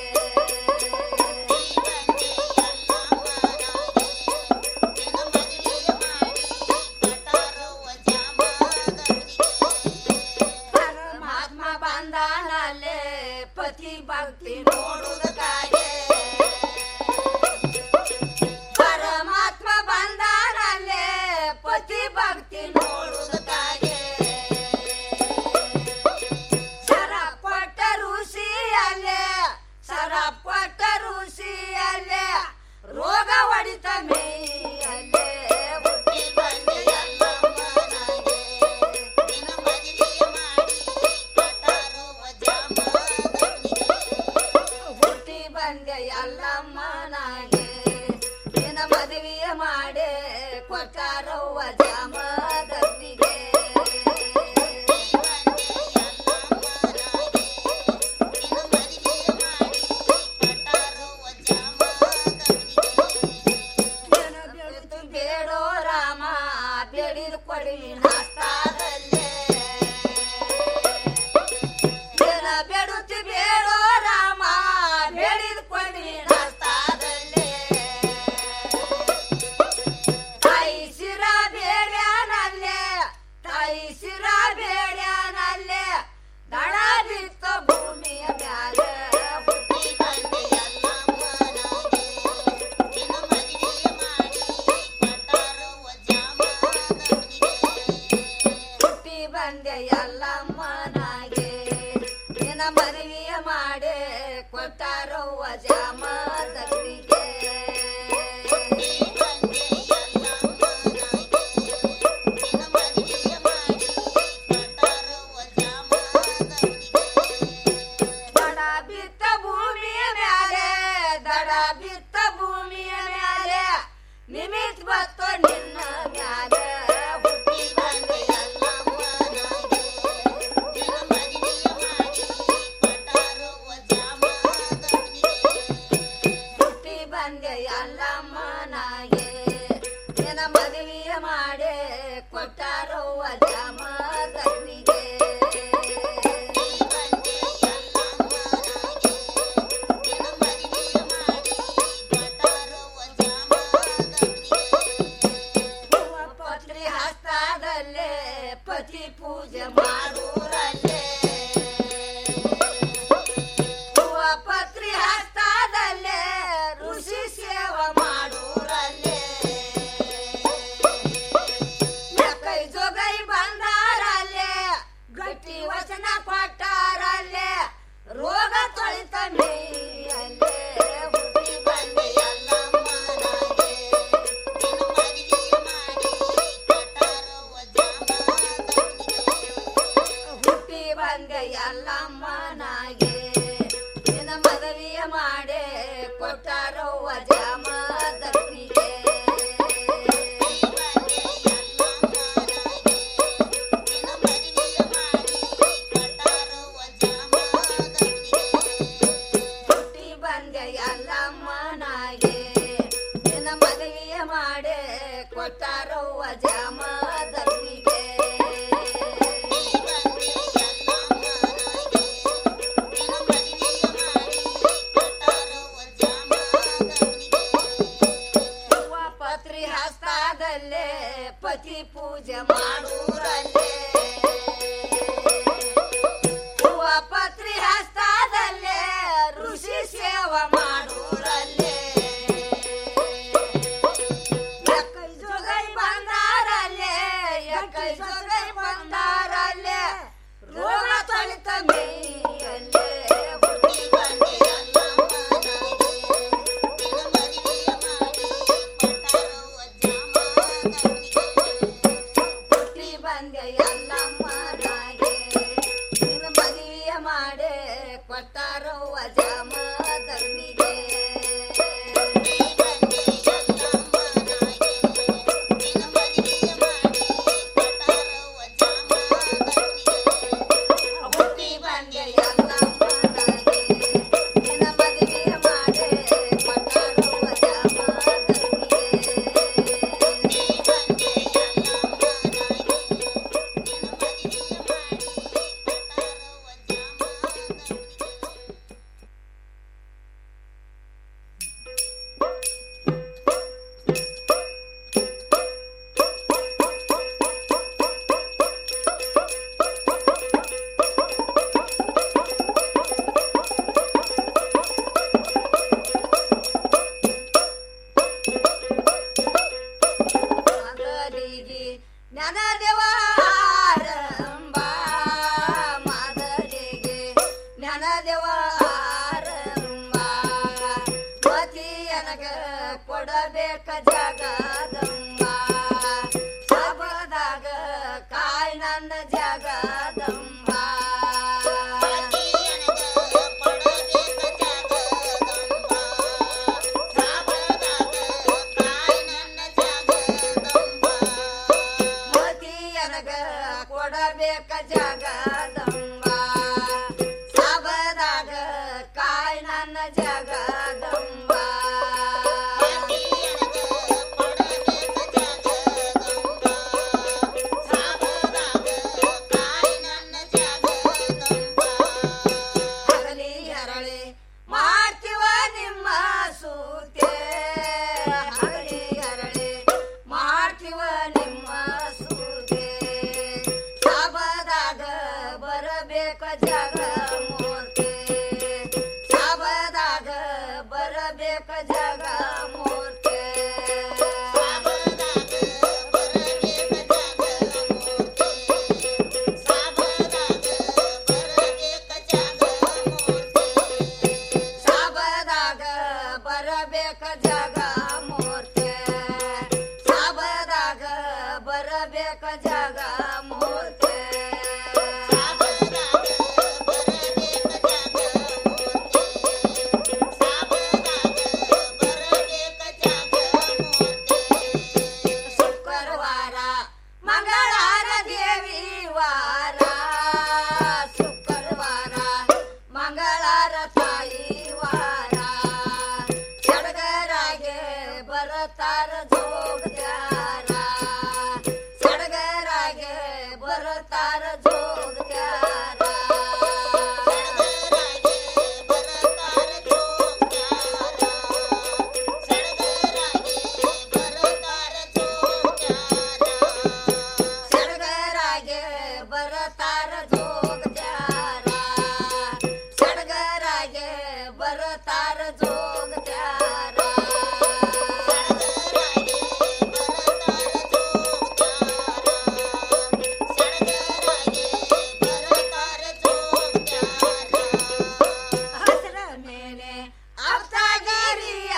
ಪರಮಾತ್ಮ ಬಂದಾನಲ್ಲೇ ಪತಿ ಭಕ್ತಿ ನೋಡುವುದಕ್ಕಾಗೆ ಪರಮಾತ್ಮ ಬಂದಾನಲ್ಲೇ ಪತಿ ಭಕ್ತಿ ನೋಡುವುದಕ್ಕಾಗೆ ಸರ ಕೊಟ್ಟ ಋಷಿಯಲ್ಲೇ ಸರ ಕೊಟ್ಟ ಋಷಿಯಲ್ಲೇ ರೋಗ ಹೊಡಿತ ಮೇಯಲ್ಲೇ ಹುಟ್ಟಿ ಬಂದೆ ಎಲ್ಲಮ್ಮನಾಗೆ. ಹುಟ್ಟಿ ಬಂದೆ ಎಲ್ಲಮ್ಮನಾಗೆ ನಿನ್ನ ಮದುವೆಯ ಮಾಡಿ ಕೊಟ್ಟಾರವ್ವ ಜಾಮದಗ್ನಿಗೆ ನಿನ್ನ ಬೆಳೆದು ಬೇಡೋ ರಾಮ ಬೆಳೆದು ಕೊಡಿ ಹಸ್ತಾದಲ್ಲೇ ನಿನ್ನ ಬೆಡುತ್ತಿ ಬೇಡೋ ರಾಮ ಬೆಳೆದು ಕೊಡಿ ಹಸ್ತಾದಲ್ಲೇ ತಾಯಿ ಸಿರ ಬೇಡ್ಯಾನಲ್ಲೇ ತಾಯಿ ಸಿರ ಬೇಡ್ಯಾನಲ್ಲೇ ದಡ ಬಿತ್ತ ಭೂಮಿಯ ಮ್ಯಾಲೆ ಹುಟ್ಟಿ ಬಂದೆ ಹುಟ್ಟಿ ಬಂದೆ ಎಲ್ಲಮ್ಮನಾಗೆ ನಿನ್ನ ಮದುವೆಯ ಮಾಡಿ ಕೊಟ್ಟಾರವ್ವ ಜಾಮದಗ್ನಿಗೆ ದಡ ಬಿತ್ತ ಭೂಮಿಯ ಮ್ಯಾಲೆ ದಡ ಬಿತ್ತ ಭೂಮಿಯ ಮ್ಯಾಲೆ ನಿಮಿತ್ ಬತ್ತು ನಿನ್ನ ಮ್ಯಾಲೆ ಹುಟ್ಟಿ ಬಂದೆ ಎಲ್ಲಮ್ಮನಾಗೆ. ಹುಟ್ಟಿ ಬಂದೆ ಎಲ್ಲಮ್ಮನಾಗೆ ನಿನ್ನ ಮದುವೆಯ ಮಾಡಿ ಕೊಟ್ಟಾರವ್ವ ಜಾಮದಗ್ನಿಗೆ ಹೂವ ಪತ್ರಿ ಹಸ್ತಾದಲ್ಲೇ ಪತಿ ಪೂಜೆ ಮಾಡೂರಲ್ಲೇ ಹೂವ ಪತ್ರಿ ಹಸ್ತಾದಲ್ಲೇ ಋಷಿ ಸೇವ ಮಾಡೂರಲ್ಲೇ ಕೈ ಜೋಗೈ ಬಂದಾರಲ್ಲೇ ಗಟ್ಟಿ ವಚನ ಕೊಟ್ಟಾರಲ್ಲೇ ರೋಗ ತೊಳಿತ ಮೇಯಲ್ಲೇ ಹುಟ್ಟಿ ಬಂದೆ ಎಲ್ಲಮ್ಮನಾಗೆ ಹುಟ್ಟಿ ಬಂದೆ ಎಲ್ಲಮ್ಮನಾಗೆ ನಿನ್ನ ಮದುವೆಯ ಮಾಡಿ ಕೊಟ್ಟಾರವ್ವ ಜಾಮದಗ್ನಿಗೆ ಹುಟ್ಟಿ ಬಂದೆ ಎಲ್ಲಮ್ಮನಾಗೆ ನಿನ್ನ ಮದುವೆಯ ಮಾಡಿ ಕೊಟ್ಟಾರವ್ವ ಜಾಮದಗ್ನಿಗೆ ಹೂವ ಪತ್ರಿ ಹಸ್ತಾದಲ್ಲೇ ಪತಿ ಪೂಜೆ ಮಾಡೂರಲ್ಲೇ ಹೂವ ಪತ್ರಿ ಹಸ್ತಾದಲ್ಲೇ ಋಷಿ ಸೇವ ಕೊಡಬೇಕ ಜಗದಂಬ ಸಬದಾಗ ಕಾಯ್ ನನ್ನ ಜಗದಂಬ ಮತಿಯನಗ ಕೊಡಬೇಕ ಜಗದಂಬ ಸಬದಾಗ ಕಾಯ್ ನನ್ನ ಜಗದಂಬ ಹಗಲಿ ಹರಳಿ ಮಾಡ್ತೀವ ನಿಮ್ಮ ಸೂತೆ ಹಗಲಿ ಹರಳಿ ಮಾಡ್ತೀವ ನಿಮ್ಮ ಸೂತೆ ಸಬದಾಗ ಬರಬೇಕ ಜಗಮೂರ್ತಿ ಸಬದಾಗ ಬರಬೇಕ ಜಗಮೂರ್ತಿ ಸಬದಾಗ ಬರಬೇಕ ಜಗಮೂರ್ತಿ ಸಬದಾಗ ಬರಬೇಕ ಜಗಮೂರ್ತಿ ಶುಕ್ರವಾರ ಮಂಗಳಾರ ದೇವಿ ವಾರ ಶುಕ್ರವಾರ ಮಂಗಳಾರ ತಾಯಿ ವಾರ ಸಡಗರಾಗೆ ಬರತಾರ ಜೋಗ್ಯಾರ ಸಡಗರಾಗೆ ಬರತಾರ ಜೋಗ್ಯಾರ ಸಡಗರಾಗೆ ಬರತಾರ ಜೋಗ್ಯಾರ ಸಡಗರಾಗೆ ಬರತಾರ ಜೋಗ್ಯಾರ ಹಸರ ಮೇಲೆ ಅವತಾಗಿರಿಯ